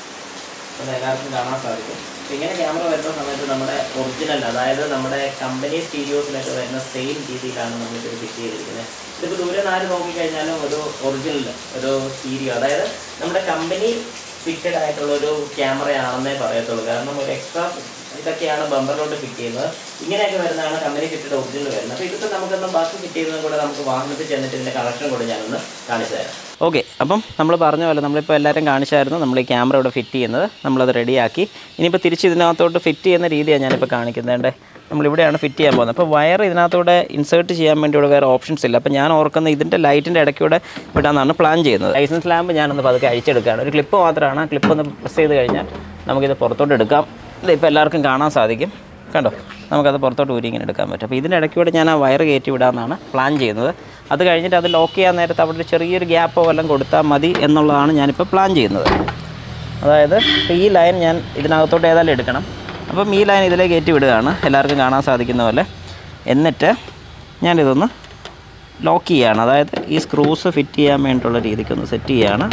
അത് എല്ലാവർക്കും കാണാൻ സാധിക്കും അപ്പൊ ഇങ്ങനെ ക്യാമറ വരുന്ന സമയത്ത് നമ്മുടെ ഒറിജിനൽ അതായത് നമ്മുടെ കമ്പനി സ്റ്റീരിയോസിലൊക്കെ വരുന്ന സെയിം രീതിയിലാണ് നമ്മളിത് ഫിറ്റ് ചെയ്തിരിക്കുന്നത് ഇതിപ്പോൾ ദൂരെ നിന്ന് ആര് നോക്കിക്കഴിഞ്ഞാലും ഒരു ഒറിജിനൽ ഒരു സ്റ്റീരിയോ അതായത് നമ്മുടെ കമ്പനി ഫിറ്റഡ് ആയിട്ടുള്ള ഒരു ക്യാമറയാണെന്നേ പറയത്തുള്ളൂ കാരണം ഒരു എക്സ്ട്രാ ഇതൊക്കെയാണ് ബമ്പറിലോട്ട് ഫിറ്റ് ചെയ്യുന്നത് ഇങ്ങനെയൊക്കെ വരുന്നതാണ് കമ്പനി ഫിറ്റഡ് ഒറിജിനൽ വരുന്നത് അപ്പോൾ ഇതൊക്കെ നമുക്കൊന്ന് ബാക്കി ഫിറ്റ് ചെയ്യുന്നത് കൂടെ നമുക്ക് വാഹനത്തിൽ ചെന്നിട്ട് ഇതിൻ്റെ കണക്ഷൻ കൂടെ ഞാനൊന്ന് കാണിച്ചു തരാം ഓക്കെ അപ്പം നമ്മൾ പറഞ്ഞ പോലെ നമ്മളിപ്പോൾ എല്ലാവരും കാണിച്ചായിരുന്നു നമ്മൾ ഈ ക്യാമറ ഇവിടെ ഫിറ്റ് ചെയ്യുന്നത് നമ്മളത് റെഡിയാക്കി ഇനിയിപ്പോൾ തിരിച്ച് ഇതിനകത്തോട്ട് ഫിറ്റ് ചെയ്യുന്ന രീതിയാണ് ഞാനിപ്പോൾ കാണിക്കുന്നത് നമ്മളിവിടെയാണ് ഫിറ്റ് ചെയ്യാൻ പോകുന്നത് അപ്പോൾ വയർ ഇതിനകത്തൂടെ ഇൻസേർട്ട് ചെയ്യാൻ വേണ്ടി ഇവിടെ വേറെ ഓപ്ഷൻസ് ഇല്ല അപ്പോൾ ഞാൻ ഓർക്കുന്ന ഇതിൻ്റെ ലൈറ്റിൻ്റെ ഇടയ്ക്കൂടെ വിടാമെന്നാണ് പ്ലാൻ ചെയ്യുന്നത് ലൈസൻസ് ലാമ്പ് ഞാനൊന്ന് പതുക്കെ അഴിച്ചെടുക്കുകയാണ് ഒരു ക്ലിപ്പ് മാത്രമാണ് ആ ക്ലിപ്പ് ഒന്ന് പ്രസ് ചെയ്ത് കഴിഞ്ഞാൽ നമുക്കിത് പുറത്തോട്ട് എടുക്കാം ഇതിപ്പോൾ എല്ലാവർക്കും കാണാൻ സാധിക്കും കണ്ടോ നമുക്കത് പുറത്തോട്ട് ഊരി ഇങ്ങനെ എടുക്കാൻ പറ്റും അപ്പോൾ ഇതിൻ്റെ ഇടയ്ക്കൂടെ ഞാൻ ആ വയർ കയറ്റി വിടാമെന്നാണ് പ്ലാൻ ചെയ്യുന്നത് അത് കഴിഞ്ഞിട്ട് അത് ലോക്ക് ചെയ്യാൻ നേരത്ത് അവിടെ ഒരു ചെറിയൊരു ഗ്യാപ്പോ വല്ലതും കൊടുത്താൽ മതി എന്നുള്ളതാണ് ഞാനിപ്പോൾ പ്ലാൻ ചെയ്യുന്നത് അതായത് ഇപ്പോൾ ഈ ലൈൻ ഞാൻ ഇതിനകത്തോട്ട് ഏതായാലും എടുക്കണം അപ്പം ഈ ലൈൻ ഇതിലേക്ക് കയറ്റി വിടുകയാണ് എല്ലാവർക്കും കാണാൻ സാധിക്കുന്ന പോലെ എന്നിട്ട് ഞാനിതൊന്ന് ലോക്ക് ചെയ്യുകയാണ് അതായത് ഈ സ്ക്രൂസ് ഫിറ്റ് ചെയ്യാൻ വേണ്ടിയിട്ടുള്ള രീതിക്കൊന്ന് സെറ്റ് ചെയ്യുകയാണ്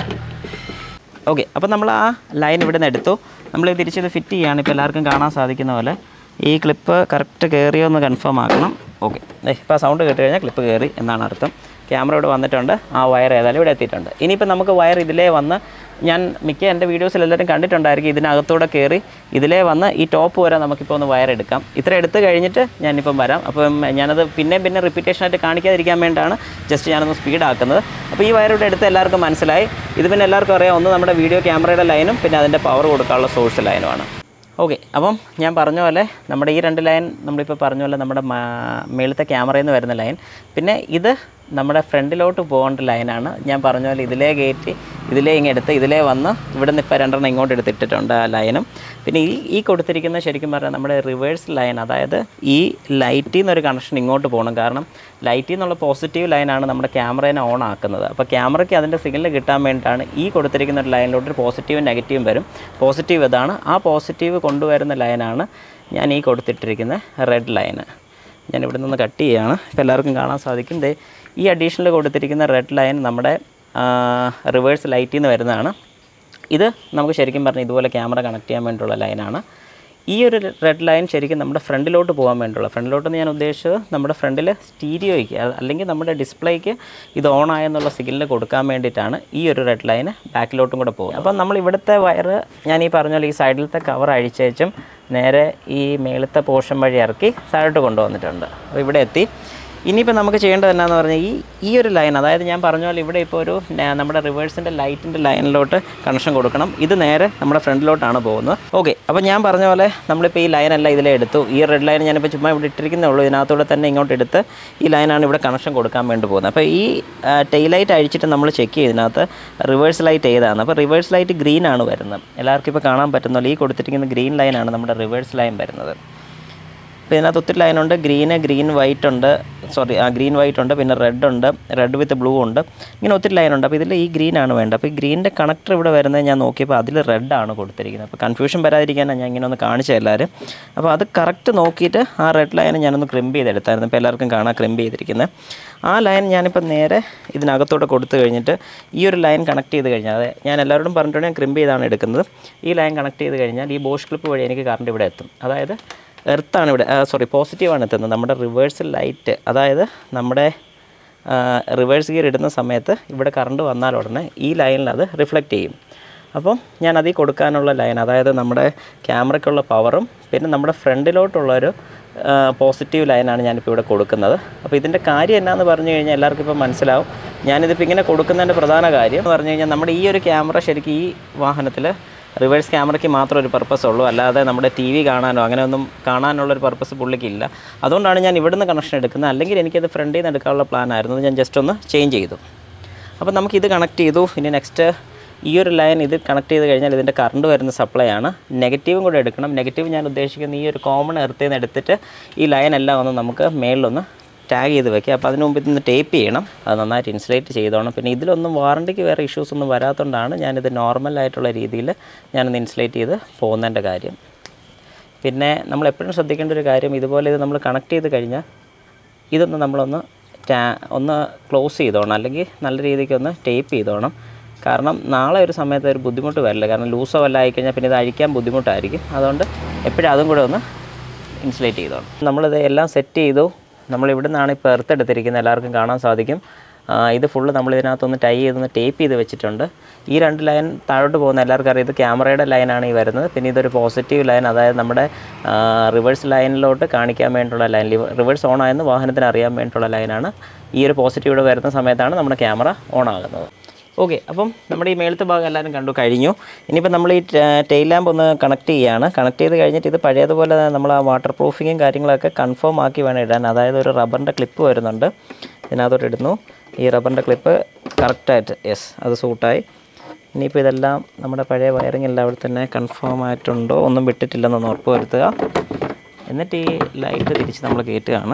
ഓക്കെ അപ്പോൾ നമ്മൾ ആ ലൈൻ ഇവിടെ നിന്ന് എടുത്തു നമ്മൾ തിരിച്ചത് ഫിറ്റ് ചെയ്യുകയാണ് ഇപ്പോൾ എല്ലാവർക്കും കാണാൻ സാധിക്കുന്ന പോലെ ഈ ക്ലിപ്പ് കറക്റ്റ് കയറിയോ എന്ന് കൺഫേം ആക്കണം ഓക്കെ ഇപ്പോൾ ആ സൗണ്ട് കേട്ട് കഴിഞ്ഞാൽ ക്ലിപ്പ് കയറി എന്നാണ് അർത്ഥം ക്യാമറ ഇവിടെ വന്നിട്ടുണ്ട് ആ വയർ ഏതായാലും ഇവിടെ എത്തിയിട്ടുണ്ട് ഇനിയിപ്പോൾ നമുക്ക് വയർ ഇതിലേ വന്ന് ഞാൻ മിക്ക എൻ്റെ വീഡിയോസിൽ എല്ലാവരും കണ്ടിട്ടുണ്ടായിരിക്കും ഇതിനകത്തൂടെ കയറി ഇതിലേ വന്ന് ഈ ടോപ്പ് വരെ നമുക്കിപ്പോൾ ഒന്ന് വയർ എടുക്കാം ഇത്ര എടുത്ത് കഴിഞ്ഞിട്ട് ഞാനിപ്പം വരാം അപ്പം ഞാനത് പിന്നെ പിന്നെ റിപ്പീറ്റേഷനായിട്ട് കാണിക്കാതിരിക്കാൻ വേണ്ടിയാണ് ജസ്റ്റ് ഞാനൊന്ന് സ്പീഡാക്കുന്നത് അപ്പോൾ ഈ വയർ ഇവിടെ എടുത്ത് എല്ലാവർക്കും മനസ്സിലായി ഇത് പിന്നെ എല്ലാവർക്കും അറിയാം ഒന്ന് നമ്മുടെ വീഡിയോ ക്യാമറയുടെ ലൈനും പിന്നെ അതിൻ്റെ പവർ കൊടുക്കാനുള്ള സോഴ്സ് ലൈനുമാണ് ഓക്കെ അപ്പം ഞാൻ പറഞ്ഞ പോലെ നമ്മുടെ ഈ രണ്ട് ലൈൻ നമ്മളിപ്പോൾ പറഞ്ഞ പോലെ നമ്മുടെ മാ- മേളത്തെ ക്യാമറയിൽ നിന്ന് വരുന്ന ലൈൻ പിന്നെ ഇത് നമ്മുടെ ഫ്രണ്ടിലോട്ട് പോകേണ്ട ലൈനാണ് ഞാൻ പറഞ്ഞ പോലെ ഇതിലേ കയറ്റി ഇതിലേ ഇങ്ങ് എടുത്ത് ഇതിലേ വന്ന് ഇവിടെ നിന്ന് ഇപ്പോൾ രണ്ടെണ്ണം ഇങ്ങോട്ട് എടുത്തിട്ടിട്ടുണ്ട് ആ ലൈനും പിന്നെ ഈ ഈ കൊടുത്തിരിക്കുന്ന ശരിക്കും പറഞ്ഞാൽ നമ്മുടെ റിവേഴ്സ് ലൈൻ അതായത് ഈ ലൈറ്റിൽ നിന്നൊരു കണക്ഷൻ ഇങ്ങോട്ട് പോകണം കാരണം ലൈറ്റിൽ നിന്നുള്ള പോസിറ്റീവ് ലൈനാണ് നമ്മുടെ ക്യാമറേനെ ഓൺ ആക്കുന്നത് അപ്പോൾ ക്യാമറയ്ക്ക് അതിൻ്റെ സിഗ്നൽ കിട്ടാൻ വേണ്ടിയിട്ടാണ് ഈ കൊടുത്തിരിക്കുന്ന ഒരു ലൈനിലോട്ട് ഒരു പോസിറ്റീവും നെഗറ്റീവും വരും പോസിറ്റീവ് ഇതാണ് ആ പോസിറ്റീവ് കൊണ്ടുവരുന്ന ലൈനാണ് ഞാൻ ഈ കൊടുത്തിട്ടിരിക്കുന്ന റെഡ് ലൈന് ഞാൻ ഇവിടെ നിന്ന് കട്ട് ചെയ്യുകയാണ് ഇപ്പോൾ എല്ലാവർക്കും കാണാൻ സാധിക്കും ദേ ഈ അഡീഷണൽ കൊടുത്തിരിക്കുന്ന റെഡ് ലൈൻ നമ്മുടെ റിവേഴ്സ് ലൈറ്റിൽ നിന്ന് വരുന്നതാണ് ഇത് നമുക്ക് ശരിക്കും പറഞ്ഞാൽ ഇതുപോലെ ക്യാമറ കണക്ട് ചെയ്യാൻ വേണ്ടിയുള്ള ലൈനാണ് ഈ ഒരു റെഡ് ലൈൻ ശരിക്കും നമ്മുടെ ഫ്രണ്ടിലോട്ട് പോകാൻ വേണ്ടിയുള്ള ഫ്രണ്ടിലോട്ട് ഞാൻ ഉദ്ദേശിച്ചത് നമ്മുടെ ഫ്രണ്ടിൽ സ്റ്റീരിയോയ്ക്ക് അല്ലെങ്കിൽ നമ്മുടെ ഡിസ്പ്ലേക്ക് ഇത് ഓൺ ആയെന്നുള്ള സിഗ്നൽ കൊടുക്കാൻ വേണ്ടിയിട്ടാണ് ഈ ഒരു റെഡ് ലൈന് ബാക്കിലോട്ടും കൂടെ പോകും അപ്പം നമ്മൾ ഇവിടുത്തെ വയറ് ഞാൻ ഈ പറഞ്ഞ പോലെ ഈ സൈഡിലത്തെ കവർ അഴിച്ചേച്ചും നേരെ ഈ മേളത്തെ പോർഷൻ വഴി ഇറക്കി താഴോട്ട് കൊണ്ടുവന്നിട്ടുണ്ട് അപ്പോൾ ഇവിടെ എത്തി ഇനിയിപ്പോൾ നമുക്ക് ചെയ്യേണ്ടത് എന്നാന്ന് പറഞ്ഞാൽ ഈ ഈ ഒരു ലൈൻ അതായത് ഞാൻ പറഞ്ഞ പോലെ ഇവിടെ ഇപ്പോൾ ഒരു ന- നമ്മുടെ റിവേഴ്സിൻ്റെ ലൈറ്റിൻ്റെ ലൈനിലോട്ട് കണക്ഷൻ കൊടുക്കണം ഇത് നേരെ നമ്മുടെ ഫ്രണ്ടിലോട്ടാണ് പോകുന്നത് ഓക്കെ അപ്പോൾ ഞാൻ പറഞ്ഞ പോലെ നമ്മളിപ്പോൾ ഈ ലൈനല്ല ഇതിലെ എടുത്തു ഈ റെഡ് ലൈൻ ഞാനിപ്പോൾ ചുമ്മാ ഇവിടെ ഇട്ടിരിക്കുന്നേ ഉള്ളൂ ഇതിനകത്തൂടെ തന്നെ ഇങ്ങോട്ട് എടുത്ത് ഈ ലൈനാണ് ഇവിടെ കണക്ഷൻ കൊടുക്കാൻ വേണ്ടി പോകുന്നത് അപ്പോൾ ഈ ടെയിൽ ലൈറ്റ് അഴിച്ചിട്ട് നമ്മൾ ചെക്ക് ചെയ്ത് ഇതിനകത്ത് റിവേഴ്സ് ലൈറ്റ് ഏതാണ് അപ്പോൾ റിവേഴ്സ് ലൈറ്റ് ഗ്രീൻ ആണ് വരുന്നത് എല്ലാവർക്കും ഇപ്പോൾ കാണാൻ പറ്റുന്ന പോലെ ഈ കൊടുത്തിരിക്കുന്ന ഗ്രീൻ ലൈനാണ് നമ്മുടെ റിവേഴ്സ് ലൈൻ വരുന്നത് അപ്പോൾ ഇതിനകത്ത് ഒത്തിരി ലൈനുണ്ട് ഗ്രീന് ഗ്രീൻ വൈറ്റ് ഉണ്ട് സോറി ആ ഗ്രീൻ വൈറ്റ് ഉണ്ട് പിന്നെ റെഡ് ഉണ്ട് റെഡ് വിത്ത് ബ്ലൂ ഉണ്ട് ഇങ്ങനെ ഒത്തിരി ലൈനുണ്ട് അപ്പോൾ ഇതിൽ ഈ ഗ്രീൻ ആണ് വേണ്ടത് അപ്പോൾ ഈ ഗ്രീനിൻ്റെ കണക്ടർ ഇവിടെ വരുന്നത് ഞാൻ നോക്കിയപ്പോൾ അതിൽ റെഡ് ആണ് കൊടുത്തിരിക്കുന്നത് അപ്പോൾ കൺഫ്യൂഷൻ വരാതിരിക്കാനാണ് ഞാൻ ഇങ്ങനെ ഒന്ന് കാണിച്ച എല്ലാവരും അപ്പോൾ അത് കറക്റ്റ് നോക്കിയിട്ട് ആ റെഡ് ലൈൻ ഞാനൊന്ന് ക്രിമ്പ് ചെയ്തെടുത്തായിരുന്നു ഇപ്പോൾ എല്ലാവർക്കും കാണാം ക്രിമ്പ് ചെയ്തിരിക്കുന്നത് ആ ലൈൻ ഞാനിപ്പോൾ നേരെ ഇതിനകത്തോടെ കൊടുത്തു കഴിഞ്ഞിട്ട് ഈ ഒരു ലൈൻ കണക്ട് ചെയ്ത് കഴിഞ്ഞാൽ അതെ ഞാൻ എല്ലാവരോടും പറഞ്ഞിട്ടുണ്ട് ഞാൻ ക്രിമ്പ് ചെയ്താണ് എടുക്കുന്നത് ഈ ലൈൻ കണക്ട് ചെയ്ത് കഴിഞ്ഞാൽ ഈ ബോഷ് ക്ലിപ്പ് വഴി എനിക്ക് കറണ്ട് ഇവിടെ എത്തും അതായത് എർത്താണ് ഇവിടെ സോറി പോസിറ്റീവാണ് എത്തുന്നത് നമ്മുടെ റിവേഴ്സൽ ലൈറ്റ് അതായത് നമ്മുടെ റിവേഴ്സ് ഗിയർ ഇടുന്ന സമയത്ത് ഇവിടെ കറണ്ട് വന്നാൽ ഉടനെ ഈ ലൈനിൽ അത് റിഫ്ലക്റ്റ് ചെയ്യും അപ്പം ഞാൻ അതിൽ കൊടുക്കാനുള്ള ലൈൻ അതായത് നമ്മുടെ ക്യാമറയ്ക്കുള്ള പവറും പിന്നെ നമ്മുടെ ഫ്രണ്ടിലോട്ടുള്ളൊരു പോസിറ്റീവ് ലൈനാണ് ഞാനിപ്പോൾ ഇവിടെ കൊടുക്കുന്നത് അപ്പോൾ ഇതിൻ്റെ കാര്യം എന്നാന്ന് പറഞ്ഞു കഴിഞ്ഞാൽ എല്ലാവർക്കും ഇപ്പോൾ മനസ്സിലാവും ഞാനിതിപ്പോൾ ഇങ്ങനെ കൊടുക്കുന്നതിൻ്റെ പ്രധാന കാര്യം എന്ന് പറഞ്ഞു കഴിഞ്ഞാൽ നമ്മുടെ ഈ ഒരു ക്യാമറ ശരിക്കും ഈ വാഹനത്തിൽ റിവേഴ്സ് ക്യാമറയ്ക്ക് മാത്രം ഒരു പർപ്പസ് ഉള്ളൂ അല്ലാതെ നമ്മുടെ ടി വി കാണാനോ അങ്ങനെ ഒന്നും കാണാനുള്ളൊരു പർപ്പസ് പുള്ളിക്കില്ല അതുകൊണ്ടാണ് ഞാൻ ഇവിടുന്ന് കണക്ഷൻ എടുക്കുന്നത് അല്ലെങ്കിൽ എനിക്കത് ഫ്രണ്ടിൽ നിന്ന് എടുക്കാനുള്ള പ്ലാൻ ആയിരുന്നു അത് ഞാൻ ജസ്റ്റ് ഒന്ന് ചേഞ്ച് ചെയ്തു അപ്പോൾ നമുക്ക് ഇത് കണക്ട് ചെയ്തു ഇനി നെക്സ്റ്റ് ഈ ഒരു ലൈൻ ഇത് കണക്ട് ചെയ്ത് കഴിഞ്ഞാൽ ഇതിൻ്റെ കറണ്ട് വരുന്ന സപ്ലൈ ആണ് നെഗറ്റീവും കൂടെ എടുക്കണം നെഗറ്റീവ് ഞാൻ ഉദ്ദേശിക്കുന്നത് ഈ ഒരു കോമൺ എർത്തിൽ നിന്ന് എടുത്തിട്ട് ഈ ലൈൻ എല്ലാം ഒന്ന് നമുക്ക് മേളിലൊന്ന് ടാഗ് ചെയ്ത് വെക്കുക അപ്പോൾ അതിന് മുമ്പ് ഇതൊന്ന് ടേപ്പ് ചെയ്യണം അത് നന്നായിട്ട് ഇൻസുലേറ്റ് ചെയ്തോണം പിന്നെ ഇതിലൊന്നും വാറണ്ടിക്ക് വേറെ ഇഷ്യൂസ് ഒന്നും വരാത്തതുകൊണ്ടാണ് ഞാനിത് നോർമൽ ആയിട്ടുള്ള രീതിയിൽ ഞാനൊന്ന് ഇൻസുലേറ്റ് ചെയ്ത് പോകുന്നതിൻ്റെ കാര്യം പിന്നെ നമ്മൾ എപ്പോഴും ശ്രദ്ധിക്കേണ്ട ഒരു കാര്യം ഇതുപോലെ ഇത് നമ്മൾ കണക്ട് ചെയ്ത് കഴിഞ്ഞാൽ ഇതൊന്ന് നമ്മളൊന്ന് ടാ ഒന്ന് ക്ലോസ് ചെയ്തോണം അല്ലെങ്കിൽ നല്ല രീതിക്ക് ഒന്ന് ടേപ്പ് ചെയ്തോണം കാരണം നാളെ ഒരു സമയത്ത് ഒരു ബുദ്ധിമുട്ട് വരില്ല കാരണം ലൂസോ വല്ല ആയിക്കഴിഞ്ഞാൽ പിന്നെ ഇത് അഴിക്കാൻ ബുദ്ധിമുട്ടായിരിക്കും അതുകൊണ്ട് എപ്പോഴും അതും കൂടെ ഒന്ന് ഇൻസുലേറ്റ് ചെയ്തോണം നമ്മളിത് എല്ലാം സെറ്റ് ചെയ്തു നമ്മൾ ഇവിടെ നിന്നാണ് ഇപ്പോൾ എർത്തെടുത്തിരിക്കുന്നത് എല്ലാവർക്കും കാണാൻ സാധിക്കും ആ, ഇത് ഫുള്ള് നമ്മൾ ഇതിനകത്തൊന്ന് ടൈ ചെയ്തൊന്ന് ടേപ്പ് ചെയ്ത് വെച്ചിട്ടുണ്ട് ഈ രണ്ട് ലൈൻ താഴോട്ട് പോകുന്ന എല്ലാവർക്കും അറിയാം ഇത് ക്യാമറയുടെ ലൈനാണ് ഈ വരുന്നത് പിന്നെ ഇതൊരു പോസിറ്റീവ് ലൈൻ അതായത് നമ്മുടെ റിവേഴ്സ് ലൈനിലോട്ട് കാണിക്കാൻ വേണ്ടിയിട്ടുള്ള ലൈൻ റിവേഴ്സ് ഓൺ ആയെന്ന് വാഹനത്തിന് അറിയാൻ വേണ്ടിയിട്ടുള്ള ലൈനാണ് ഈ ഒരു പോസിറ്റീവ് വരുന്ന സമയത്താണ് നമ്മുടെ ക്യാമറ ഓൺ ആകുന്നത് ഓക്കെ അപ്പം നമ്മുടെ ഈ മേളത്തെ ഭാഗം എല്ലാവരും കണ്ടു കഴിഞ്ഞു ഇനിയിപ്പോൾ നമ്മൾ ഈ ടെയിൽ ലാമ്പ് ഒന്ന് കണക്ട് ചെയ്യുകയാണ് കണക്ട് ചെയ്ത് കഴിഞ്ഞിട്ട് ഇത് പഴയതുപോലെ തന്നെ നമ്മൾ ആ വാട്ടർ പ്രൂഫിങ്ങും കാര്യങ്ങളൊക്കെ കൺഫേം ആക്കി വേണം ഇടാൻ അതായത് ഒരു റബ്ബറിൻ്റെ ക്ലിപ്പ് വരുന്നുണ്ട് ഇതിനകത്തോട്ട് ഇടുന്നു ഈ റബ്ബറിൻ്റെ ക്ലിപ്പ് കറക്റ്റായിട്ട് യെസ് അത് സൂട്ടായി ഇനിയിപ്പോൾ ഇതെല്ലാം നമ്മുടെ പഴയ വയറിംഗ് എല്ലാം അവിടെ തന്നെ കൺഫേം ആയിട്ടുണ്ടോ ഒന്നും വിട്ടിട്ടില്ലെന്നൊന്ന് ഉറപ്പ് വരുത്തുക എന്നിട്ട് ഈ ലൈറ്റ് തിരിച്ച് നമ്മൾ കയറ്റുകയാണ്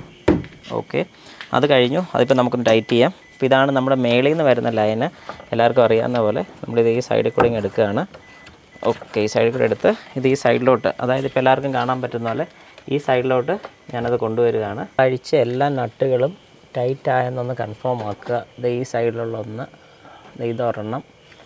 ഓക്കെ അത് കഴിഞ്ഞു അതിപ്പോൾ നമുക്കൊന്ന് ടൈറ്റ് ചെയ്യാം അപ്പോൾ ഇതാണ് നമ്മുടെ മേളിൽ നിന്ന് വരുന്ന ലൈന് എല്ലാവർക്കും അറിയാവുന്ന പോലെ നമ്മളിത് ഈ സൈഡിൽ കൂടെ ഇങ്ങ് എടുക്കുകയാണ് ഓക്കെ ഈ സൈഡിൽ കൂടെ എടുത്ത് ഇത് ഈ സൈഡിലോട്ട് അതായത് ഇപ്പോൾ എല്ലാവർക്കും കാണാൻ പറ്റുന്ന പോലെ ഈ സൈഡിലോട്ട് ഞാനത് കൊണ്ടുവരികയാണ് അഴിച്ച എല്ലാ നട്ടുകളും ടൈറ്റ് ആയെന്നൊന്ന് കൺഫേം ആക്കുക ഇത് ഈ സൈഡിലുള്ള ഒന്ന് ദേ ഇതൊരെണ്ണം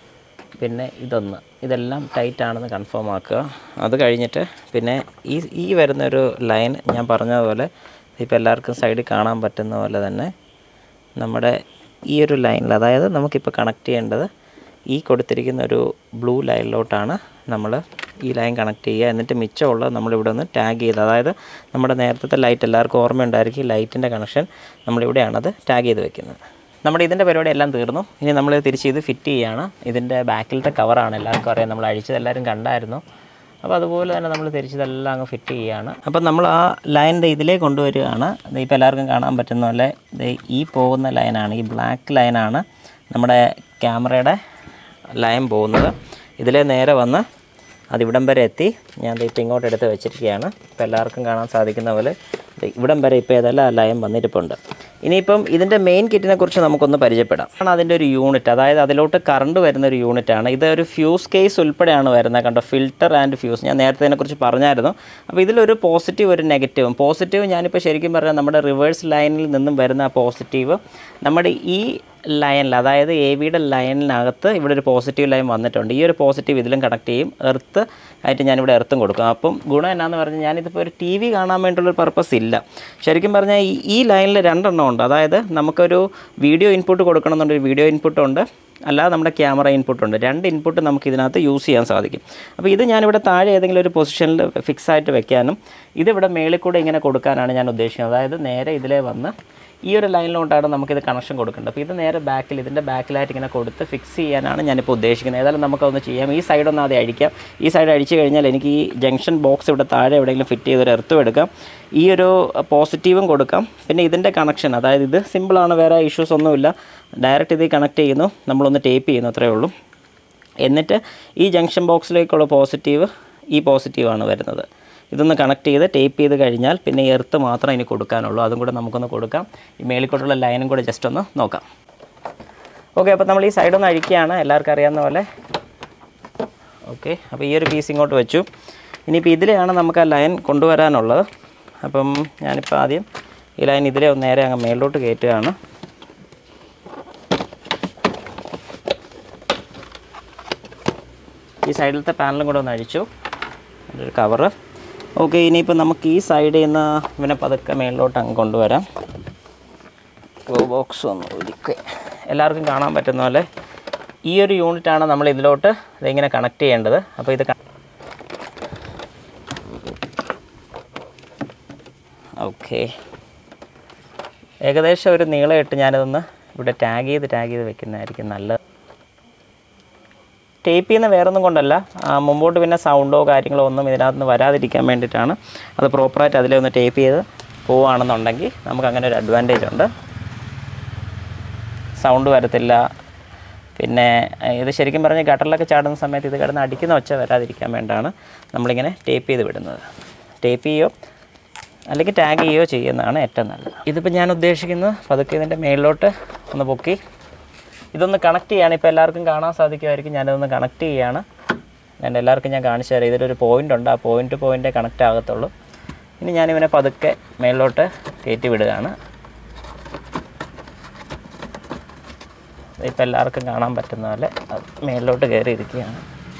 പിന്നെ ഇതൊന്ന് ഇതെല്ലാം ടൈറ്റ് ആണെന്ന് കൺഫേം ആക്കുക അത് കഴിഞ്ഞിട്ട് പിന്നെ ഈ ഈ വരുന്നൊരു ലൈൻ ഞാൻ പറഞ്ഞതുപോലെ ഇപ്പോൾ എല്ലാവർക്കും സൈഡിൽ കാണാൻ പറ്റുന്ന പോലെ തന്നെ നമ്മുടെ ഈ ഒരു ലൈനിൽ അതായത് നമുക്കിപ്പോൾ കണക്ട് ചെയ്യേണ്ടത് ഈ കൊടുത്തിരിക്കുന്ന ഒരു ബ്ലൂ ലൈനിലോട്ടാണ് നമ്മൾ ഈ ലൈൻ കണക്ട് ചെയ്യുക എന്നിട്ട് മിച്ചമുള്ളത് നമ്മളിവിടെ ഒന്ന് ടാഗ് ചെയ്ത് അതായത് നമ്മുടെ നേരത്തെ ലൈറ്റ് എല്ലാവർക്കും ഓർമ്മയുണ്ടായിരിക്കും ഈ ലൈറ്റിൻ്റെ കണക്ഷൻ നമ്മളിവിടെയാണത് ടാഗ് ചെയ്ത് വെക്കുന്നത് നമ്മുടെ ഇതിൻ്റെ പരിപാടി എല്ലാം തീർന്നു ഇനി നമ്മൾ തിരിച്ച് ഇത് ഫിറ്റ് ചെയ്യുകയാണ് ഇതിൻ്റെ ബാക്കിലത്തെ കവറാണ് എല്ലാവർക്കും അറിയാം നമ്മൾ അഴിച്ചത് എല്ലാവരും കണ്ടായിരുന്നു അപ്പോൾ അതുപോലെ തന്നെ നമ്മൾ തിരിച്ചതെല്ലാം അങ്ങ് ഫിറ്റ് ചെയ്യുകയാണ് അപ്പോൾ നമ്മൾ ആ ലൈൻ ഇതിലേ കൊണ്ടുവരികയാണ് ഇപ്പോൾ എല്ലാവർക്കും കാണാൻ പറ്റുന്ന പോലെ ദേ ഈ പോകുന്ന ലൈനാണ് ഈ ബ്ലാക്ക് ലൈനാണ് നമ്മുടെ ക്യാമറയുടെ ലൈൻ പോകുന്നത് ഇതിലേ നേരെ വന്ന് അതിവിടം വരെ എത്തി ഞാൻ ദേ ഇപ്പോൾ ഇങ്ങോട്ട് എടുത്ത് വെച്ചിരിക്കുകയാണ് ഇപ്പോൾ എല്ലാവർക്കും കാണാൻ സാധിക്കുന്ന പോലെ ദേ ഇവിടം വരെ ഇപ്പോൾ ഏതെല്ലാം ആ ലൈൻ വന്നിരിപ്പുണ്ട് ഇനിയിപ്പം ഇതിൻ്റെ മെയിൻ കിറ്റിനെ കുറിച്ച് നമുക്കൊന്ന് പരിചയപ്പെടാം ആണ് അതിൻ്റെ ഒരു യൂണിറ്റ് അതായത് അതിലോട്ട് കറണ്ട് വരുന്ന ഒരു യൂണിറ്റാണ് ഇത് ഒരു ഫ്യൂസ് കേസ് ഉൾപ്പെടെയാണ് വരുന്നത് കണ്ടോ ഫിൽറ്റർ ആൻഡ് ഫ്യൂസ് ഞാൻ നേരത്തെ ഇതിനെക്കുറിച്ച് പറഞ്ഞായിരുന്നു അപ്പോൾ ഇതിലൊരു പോസിറ്റീവ് ഒരു നെഗറ്റീവും പോസിറ്റീവ് ഞാനിപ്പോൾ ശരിക്കും പറഞ്ഞാൽ നമ്മുടെ റിവേഴ്സ് ലൈനിൽ നിന്നും വരുന്ന ആ പോസിറ്റീവ് നമ്മുടെ ഈ ലൈനിൽ അതായത് എ വിയുടെ ലൈനിനകത്ത് ഇവിടെ ഒരു പോസിറ്റീവ് ലൈൻ വന്നിട്ടുണ്ട് ഈ ഒരു പോസിറ്റീവ് ഇതിലും കണക്ട് ചെയ്യും എർത്ത് ആയിട്ട് ഞാനിവിടെ എർത്തും കൊടുക്കും അപ്പം ഗുണം എന്നാന്ന് പറഞ്ഞാൽ ഞാനിതിപ്പോൾ ഒരു ടി വി കാണാൻ വേണ്ടിയുള്ളൊരു പർപ്പസ് ഇല്ല ശരിക്കും പറഞ്ഞാൽ ഈ ഈ ലൈനിൽ രണ്ടെണ്ണം ഉണ്ട് അതായത് നമുക്കൊരു വീഡിയോ ഇൻപുട്ട് കൊടുക്കണമെന്നുണ്ടൊരു വീഡിയോ ഇൻപുട്ട് ഉണ്ട് അല്ലാതെ നമ്മുടെ ക്യാമറ ഇൻപുട്ട് ഉണ്ട് രണ്ട് ഇൻപുട്ട് നമുക്ക് ഇതിനകത്ത് യൂസ് ചെയ്യാൻ സാധിക്കും അപ്പോൾ ഇത് ഞാനിവിടെ താഴെ ഏതെങ്കിലും ഒരു പൊസിഷനിൽ ഫിക്സ് ആയിട്ട് വെക്കാനും ഇതിവിടെ മേളിൽ കൂടെ ഇങ്ങനെ കൊടുക്കാനാണ് ഞാൻ ഉദ്ദേശിക്കുന്നത് അതായത് നേരെ ഇതിലേ വന്ന് ഈ ഒരു ലൈനിലോട്ടാണ് നമുക്കിത് കണക്ഷൻ കൊടുക്കേണ്ടത് അപ്പോൾ ഇത് നേരെ ബാക്കിൽ ഇതിൻ്റെ ബാക്കിലായിട്ട് ഇങ്ങനെ കൊടുത്ത് ഫിക്സ് ചെയ്യാനാണ് ഞാനിപ്പോൾ ഉദ്ദേശിക്കുന്നത് ഏതായാലും നമുക്കതൊന്ന് ചെയ്യാം ഈ സൈഡ് ഒന്ന് ആദ്യം അഴിക്കാം ഈ സൈഡ് അഴിച്ചു കഴിഞ്ഞാൽ എനിക്ക് ഈ ജംഗ്ഷൻ ബോക്സ് ഇവിടെ താഴെ എവിടെയെങ്കിലും ഫിറ്റ് ചെയ്തൊരു എർത്തും എടുക്കാം ഈ ഒരു പോസിറ്റീവും കൊടുക്കാം പിന്നെ ഇതിൻ്റെ കണക്ഷൻ അതായത് ഇത് സിമ്പിളാണ് വേറെ ഇഷ്യൂസ് ഒന്നുമില്ല ഡയറക്റ്റ് ഇത് കണക്ട് ചെയ്യുന്നു നമ്മളൊന്ന് ടേപ്പ് ചെയ്യുന്നു അത്രയേ ഉള്ളൂ എന്നിട്ട് ഈ ജംഗ്ഷൻ ബോക്സിലേക്കുള്ള പോസിറ്റീവ് ഈ പോസിറ്റീവാണ് വരുന്നത് ഇതൊന്ന് കണക്ട് ചെയ്ത് ടേപ്പ് ചെയ്ത് കഴിഞ്ഞാൽ പിന്നെ എർത്ത് മാത്രമേ ഇനി കൊടുക്കാനുള്ളൂ അതും കൂടെ നമുക്കൊന്ന് കൊടുക്കാം ഈ മേളിക്കോട്ടുള്ള ലൈനും കൂടെ ജസ്റ്റ് ഒന്ന് നോക്കാം ഓക്കെ അപ്പോൾ നമ്മൾ ഈ സൈഡ് ഒന്ന് അഴിക്കുകയാണ് എല്ലാവർക്കും അറിയാവുന്ന പോലെ ഓക്കെ അപ്പോൾ ഈ ഒരു പീസ് ഇങ്ങോട്ട് വെച്ചു ഇനിയിപ്പോൾ ഇതിലെയാണ് നമുക്ക് ആ ലൈൻ കൊണ്ടുവരാനുള്ളത് അപ്പം ഞാനിപ്പോൾ ആദ്യം ഈ ലൈൻ ഇതിലെ ഒന്ന് നേരെ അങ്ങ് മേളിലോട്ട് കയറ്റുകയാണ് ഈ സൈഡിലത്തെ പാനലും കൂടെ ഒന്ന് അഴിച്ചു ഒരു കവറ് ഓക്കെ ഇനിയിപ്പോൾ നമുക്ക് ഈ സൈഡിൽ നിന്ന് ഇവനെ പതുക്കെ മേളിലോട്ട് അങ്ങ് കൊണ്ടുവരാം ഗ്ലോ ബോക്സ് ഒന്ന് ഒതുക്കുക എല്ലാവർക്കും കാണാൻ പറ്റുന്ന പോലെ ഈ ഒരു യൂണിറ്റാണ് നമ്മൾ ഇതിലോട്ട് ഇതിങ്ങനെ കണക്ട് ചെയ്യേണ്ടത് അപ്പോൾ ഇത് ഓക്കെ ഏകദേശം ഒരു നീളം ഇട്ട് ഞാനിതൊന്ന് ഇവിടെ ടാഗ് ചെയ്ത് ടാഗ് ചെയ്ത് വെക്കുന്നതായിരിക്കും നല്ലത് ടേപ്പ് ചെയ്യുന്ന വേറൊന്നും കൊണ്ടല്ല ആ, മുമ്പോട്ട് പിന്നെ സൗണ്ടോ കാര്യങ്ങളോ ഒന്നും ഇതിനകത്ത് നിന്ന് വരാതിരിക്കാൻ വേണ്ടിയിട്ടാണ് അത് പ്രോപ്പറായിട്ട് അതിലെ ഒന്ന് ടേപ്പ് ചെയ്ത് പോവുകയാണെന്നുണ്ടെങ്കിൽ നമുക്ക് അങ്ങനെ ഒരു അഡ്വാൻറ്റേജ് ഉണ്ട് സൗണ്ട് വരത്തില്ല പിന്നെ ഏഹ്, ഇത് ശരിക്കും പറഞ്ഞ് ഗട്ടറിലൊക്കെ ചാടുന്ന സമയത്ത് ഇത് കിടന്ന് അടിക്കുന്ന ഒച്ച വരാതിരിക്കാൻ വേണ്ടിയാണ് നമ്മളിങ്ങനെ ടേപ്പ് ചെയ്ത് വിടുന്നത് ടേപ്പ് ചെയ്യോ അല്ലെങ്കിൽ ടാഗ് ചെയ്യുകയോ ചെയ്യുന്നതാണ് ഏറ്റവും നല്ലത് ഇതിപ്പോൾ ഞാൻ ഉദ്ദേശിക്കുന്നത് പതുക്കെ ഇതിൻ്റെ മേളിലോട്ട് ഒന്ന് പൊക്കി ഇതൊന്ന് കണക്ട് ചെയ്യാണ് ഇപ്പോൾ എല്ലാവർക്കും കാണാൻ സാധിക്കുമായിരിക്കും ഞാനിതൊന്ന് കണക്ട് ചെയ്യാണ് ഞാൻ എല്ലാവർക്കും ഞാൻ കാണിച്ചു തരാം ഇതിലൊരു പോയിൻ്റ് ഉണ്ട് ആ പോയിൻ്റ് പോയിൻ്റേ കണക്റ്റ് ആകത്തുള്ളൂ ഇനി ഞാനിവനെ പതുക്കെ മേളിലോട്ട് കയറ്റി വിടുകയാണ് ഇപ്പം എല്ലാവർക്കും കാണാൻ പറ്റുന്ന പോലെ അത് മേളിലോട്ട് കയറി ഇരിക്കുകയാണ്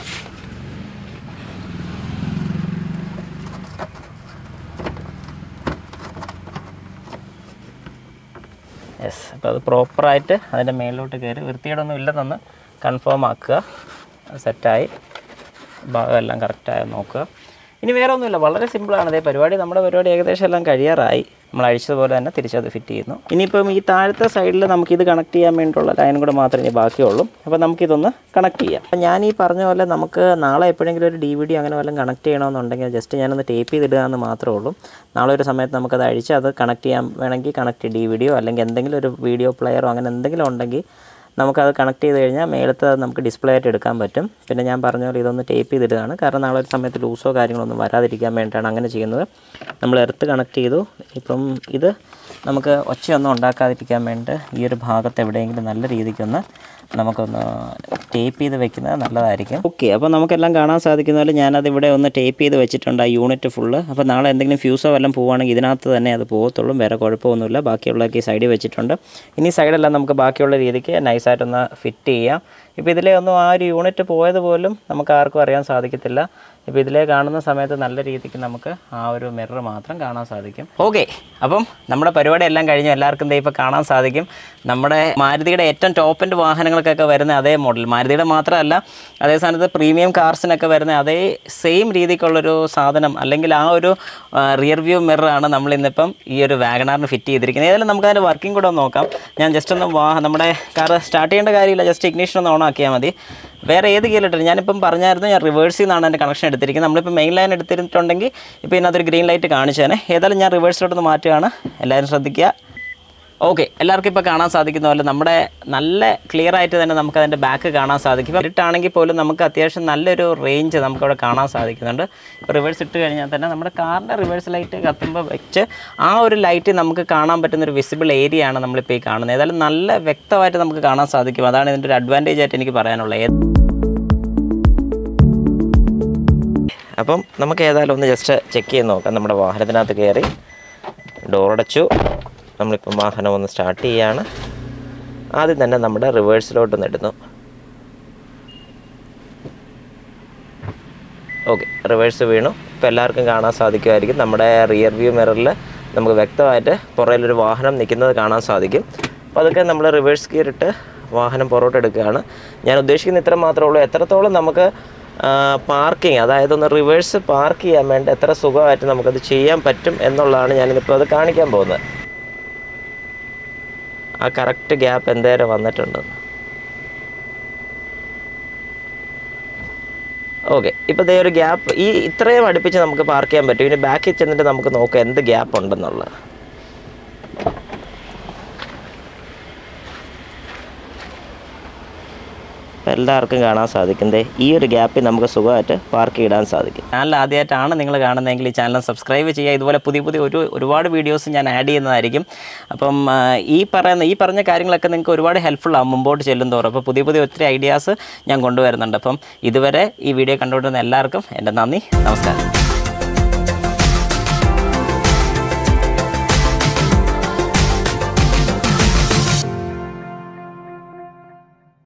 യെസ് അപ്പോൾ അത് പ്രോപ്പറായിട്ട് അതിൻ്റെ മേളിലോട്ട് കയറി വൃത്തിയോടൊന്നും ഇല്ലെന്നൊന്ന് കൺഫേം ആക്കുക സെറ്റായി ഭാഗമെല്ലാം കറക്റ്റായി നോക്കുക ഇനി വേറെ ഒന്നുമില്ല വളരെ സിമ്പിളാണ് അതേ പരിപാടി നമ്മുടെ പരിപാടി ഏകദേശം എല്ലാം കഴിയാറായി നമ്മൾ അഴിച്ചതുപോലെ തന്നെ തിരിച്ചത് ഫിറ്റ് ചെയ്യുന്നു ഇനിയിപ്പം ഈ താഴത്തെ സൈഡിൽ നമുക്കിത് കണക്ട് ചെയ്യാൻ വേണ്ടിയിട്ടുള്ള ലൈൻ കൂടെ മാത്രമേ ഇനി ബാക്കിയുള്ളൂ അപ്പോൾ നമുക്കിതൊന്ന് കണക്ട് ചെയ്യാം അപ്പോൾ ഞാൻ ഈ പറഞ്ഞ പോലെ നമുക്ക് നാളെ എപ്പോഴെങ്കിലും ഒരു ഡി വി ഡി അങ്ങനെ വല്ലതും കണക്ട് ചെയ്യണമെന്നുണ്ടെങ്കിൽ ജസ്റ്റ് ഞാനൊന്ന് ടേപ്പ് ചെയ്തിടുക എന്ന് മാത്രമേ ഉള്ളൂ നാളെ ഒരു സമയത്ത് നമുക്കത് അഴിച്ച് അത് കണക്ട് ചെയ്യാൻ വേണമെങ്കിൽ കണക്ട് ഡി വി ഡിയോ അല്ലെങ്കിൽ എന്തെങ്കിലും ഒരു വീഡിയോ പ്ലെയറോ അങ്ങനെ എന്തെങ്കിലും ഉണ്ടെങ്കിൽ നമുക്കത് കണക്ട് ചെയ്ത് കഴിഞ്ഞാൽ മേളത്ത് അത് നമുക്ക് ഡിസ്പ്ലേ ആയിട്ട് എടുക്കാൻ പറ്റും പിന്നെ ഞാൻ പറഞ്ഞ പോലെ ഇതൊന്ന് ടേപ്പ് ചെയ്തിടുകയാണ് കാരണം നാളെ ഒരു സമയത്ത് ലൂസോ കാര്യങ്ങളൊന്നും വരാതിരിക്കാൻ വേണ്ടിയിട്ടാണ് അങ്ങനെ ചെയ്യുന്നത് നമ്മൾ എർത്ത് കണക്ട് ചെയ്തു ഇപ്പം ഇത് നമുക്ക് ഒച്ചയൊന്നും ഉണ്ടാക്കാതിരിക്കാൻ വേണ്ടി ഈ ഒരു ഭാഗത്ത് എവിടെയെങ്കിലും നല്ല രീതിക്കൊന്ന് നമുക്കൊന്ന് ടേപ്പ് ചെയ്ത് വെക്കുന്നത് നല്ലതായിരിക്കും ഓക്കെ അപ്പോൾ നമുക്കെല്ലാം കാണാൻ സാധിക്കുന്ന പോലെ ഞാനത് ഇവിടെ ഒന്ന് ടേപ്പ് ചെയ്ത് വെച്ചിട്ടുണ്ട് ആ യൂണിറ്റ് ഫുള്ള് അപ്പോൾ നാളെ എന്തെങ്കിലും ഫ്യൂസോ വല്ലതും പോവുകയാണെങ്കിൽ ഇതിനകത്ത് തന്നെ അത് പോകത്തുള്ളൂ വേറെ കുഴപ്പമൊന്നുമില്ല ബാക്കിയുള്ളതൊക്കെ ഈ സൈഡിൽ വെച്ചിട്ടുണ്ട് ഇനി സൈഡെല്ലാം നമുക്ക് ബാക്കിയുള്ള രീതിക്ക് നൈസായിട്ടൊന്ന് ഫിറ്റ് ചെയ്യാം ഇപ്പോൾ ഇതിലെ ഒന്നും ആ ഒരു യൂണിറ്റ് പോയത് പോലും നമുക്ക് ആർക്കും അറിയാൻ സാധിക്കത്തില്ല ഇപ്പോൾ ഇതിലേ കാണുന്ന സമയത്ത് നല്ല രീതിക്ക് നമുക്ക് ആ ഒരു മിറർ മാത്രം കാണാൻ സാധിക്കും ഓക്കെ അപ്പം നമ്മുടെ പരിപാടി എല്ലാം കഴിഞ്ഞു എല്ലാവർക്കും ദേ ഇപ്പോൾ കാണാൻ സാധിക്കും നമ്മുടെ മാരുതിയുടെ ഏറ്റവും ടോപ്പ് എൻഡ് വാഹനങ്ങൾക്കൊക്കെ വരുന്ന അതേ മോഡൽ മാരുതിയുടെ മാത്രമല്ല അതേ സ്ഥാനത്ത് പ്രീമിയം കാർസിനൊക്കെ വരുന്ന അതേ സെയിം രീതിക്കുള്ളൊരു സാധനം അല്ലെങ്കിൽ ആ ഒരു റിയർ വ്യൂ മിററാണ് നമ്മൾ ഇന്നിപ്പം ഈ ഒരു വാഗണാറിന് ഫിറ്റ് ചെയ്തിരിക്കുന്നത് ഏതായാലും നമുക്ക് അതിൻ്റെ വർക്കിംഗ് കൂടെ ഒന്ന് നോക്കാം ഞാൻ ജസ്റ്റ് ഒന്ന് വാ നമ്മുടെ കാർ സ്റ്റാർട്ട് ചെയ്യേണ്ട കാര്യമില്ല ജസ്റ്റ് ഇഗ്നീഷൻ ഒന്ന് ഓൺ ആക്കിയാൽ മതി വേറെ ഏത് ഗിയറിലിട്ട് ഞാനിപ്പം പറഞ്ഞായിരുന്നു ഞാൻ റിവേഴ്സിൽ നിന്നാണ് എൻ്റെ കണക്ഷൻ എടുത്തിരിക്കുന്നത് നമ്മളിപ്പോൾ മെയിൻ ലൈൻ എടുത്തിട്ടുണ്ടെങ്കിൽ ഇപ്പോൾ ഇതിനകത്തൊരു ഗ്രീൻ ലൈറ്റ് കാണിച്ചേനെ ഏതായാലും ഞാൻ റിവേഴ്സിലോട്ടൊന്ന് മാറ്റുകയാണ് എല്ലാവരും ശ്രദ്ധിക്കുക ഓക്കെ എല്ലാവർക്കും ഇപ്പോൾ കാണാൻ സാധിക്കുന്ന പോലെ നമ്മുടെ നല്ല ക്ലിയർ ആയിട്ട് തന്നെ നമുക്ക് അതിൻ്റെ ബാക്ക് കാണാൻ സാധിക്കും ഇപ്പോൾ ഇരുട്ടാണെങ്കിൽ പോലും നമുക്ക് അത്യാവശ്യം നല്ലൊരു റേഞ്ച് നമുക്കവിടെ കാണാൻ സാധിക്കുന്നുണ്ട് ഇപ്പോൾ റിവേഴ്സ് ഇട്ട് കഴിഞ്ഞാൽ തന്നെ നമ്മുടെ കാറിൻ്റെ റിവേഴ്സ് ലൈറ്റ് കത്തുമ്പോൾ വെച്ച് ആ ഒരു ലൈറ്റ് നമുക്ക് കാണാൻ പറ്റുന്ന ഒരു വിസിബിൾ ഏരിയ ആണ് നമ്മളിപ്പോൾ ഈ കാണുന്നത് ഏതായാലും നല്ല വ്യക്തമായിട്ട് നമുക്ക് കാണാൻ സാധിക്കും അതാണ് ഇതിൻ്റെ ഒരു അഡ്വാൻറ്റേജ് ആയിട്ട് എനിക്ക് പറയാനുള്ളത് ഏത് അപ്പം നമുക്ക് ഏതായാലും ഒന്ന് ജസ്റ്റ് ചെക്ക് ചെയ്ത് നോക്കാം നമ്മുടെ വാഹനത്തിനകത്ത് കയറി ഡോറടച്ചു നമ്മളിപ്പം വാഹനം ഒന്ന് സ്റ്റാർട്ട് ചെയ്യാണ് ആദ്യം തന്നെ നമ്മുടെ റിവേഴ്സിലോട്ട് ഇടുന്നു ഓക്കെ റിവേഴ്സ് വീണു ഇപ്പോൾ എല്ലാവർക്കും കാണാൻ സാധിക്കുമായിരിക്കും നമ്മുടെ റിയർ വ്യൂ മിററിൽ നമുക്ക് വ്യക്തമായിട്ട് പുറകിലൊരു വാഹനം നിൽക്കുന്നത് കാണാൻ സാധിക്കും അപ്പോൾ അതൊക്കെ നമ്മൾ റിവേഴ്സ് ഗിയർ ഇട്ട് വാഹനം പുറകോട്ട് എടുക്കുകയാണ് ഞാൻ ഉദ്ദേശിക്കുന്ന ഇത്ര മാത്രമേ ഉള്ളൂ എത്രത്തോളം നമുക്ക് പാർക്കിംഗ് അതായത് ഒന്ന് റിവേഴ്സ് പാർക്ക് ചെയ്യാൻ വേണ്ടി എത്ര സുഖമായിട്ട് നമുക്കത് ചെയ്യാൻ പറ്റും എന്നുള്ളതാണ് ഞാനിപ്പോൾ അത് കാണിക്കാൻ പോകുന്നത് ആ കറക്റ്റ് ഗ്യാപ്പ് എന്തേരം വന്നിട്ടുണ്ട് ഓക്കെ ഇപ്പോൾ ഇതേ ഒരു ഗ്യാപ്പ് ഈ ഇത്രയും അടുപ്പിച്ച് നമുക്ക് പാർക്ക് ചെയ്യാൻ പറ്റും ഇനി ബാക്കിൽ ചെന്നിട്ട് നമുക്ക് നോക്കാം എന്ത് ഗ്യാപ്പ് ഉണ്ടെന്നുള്ളത് അപ്പോൾ എല്ലാവർക്കും കാണാൻ സാധിക്കും ദേ ഈ ഒരു ഗ്യാപ്പിൽ നമുക്ക് സുഖമായിട്ട് പാർക്ക് ഇടാൻ സാധിക്കും ചാനൽ ആദ്യമായിട്ടാണ് നിങ്ങൾ കാണുന്നതെങ്കിൽ ഈ ചാനൽ സബ്സ്ക്രൈബ് ചെയ്യുക ഇതുപോലെ പുതിയ പുതിയ ഒരു ഒരുപാട് വീഡിയോസ് ഞാൻ ആഡ് ചെയ്യുന്നതായിരിക്കും അപ്പം ആ, ഈ പറയുന്ന ഈ പറഞ്ഞ കാര്യങ്ങളൊക്കെ നിങ്ങൾക്ക് ഒരുപാട് ഹെൽപ്ഫുൾ ആവും മുമ്പോട്ട് ചെല്ലും തോറും അപ്പോൾ പുതിയ പുതിയ ഒത്തിരി ഐഡിയാസ് ഞാൻ കൊണ്ടുവരുന്നുണ്ട് അപ്പം ഇതുവരെ ഈ വീഡിയോ കണ്ടുകൊണ്ടിരുന്ന എല്ലാവർക്കും എൻ്റെ നന്ദി നമസ്കാരം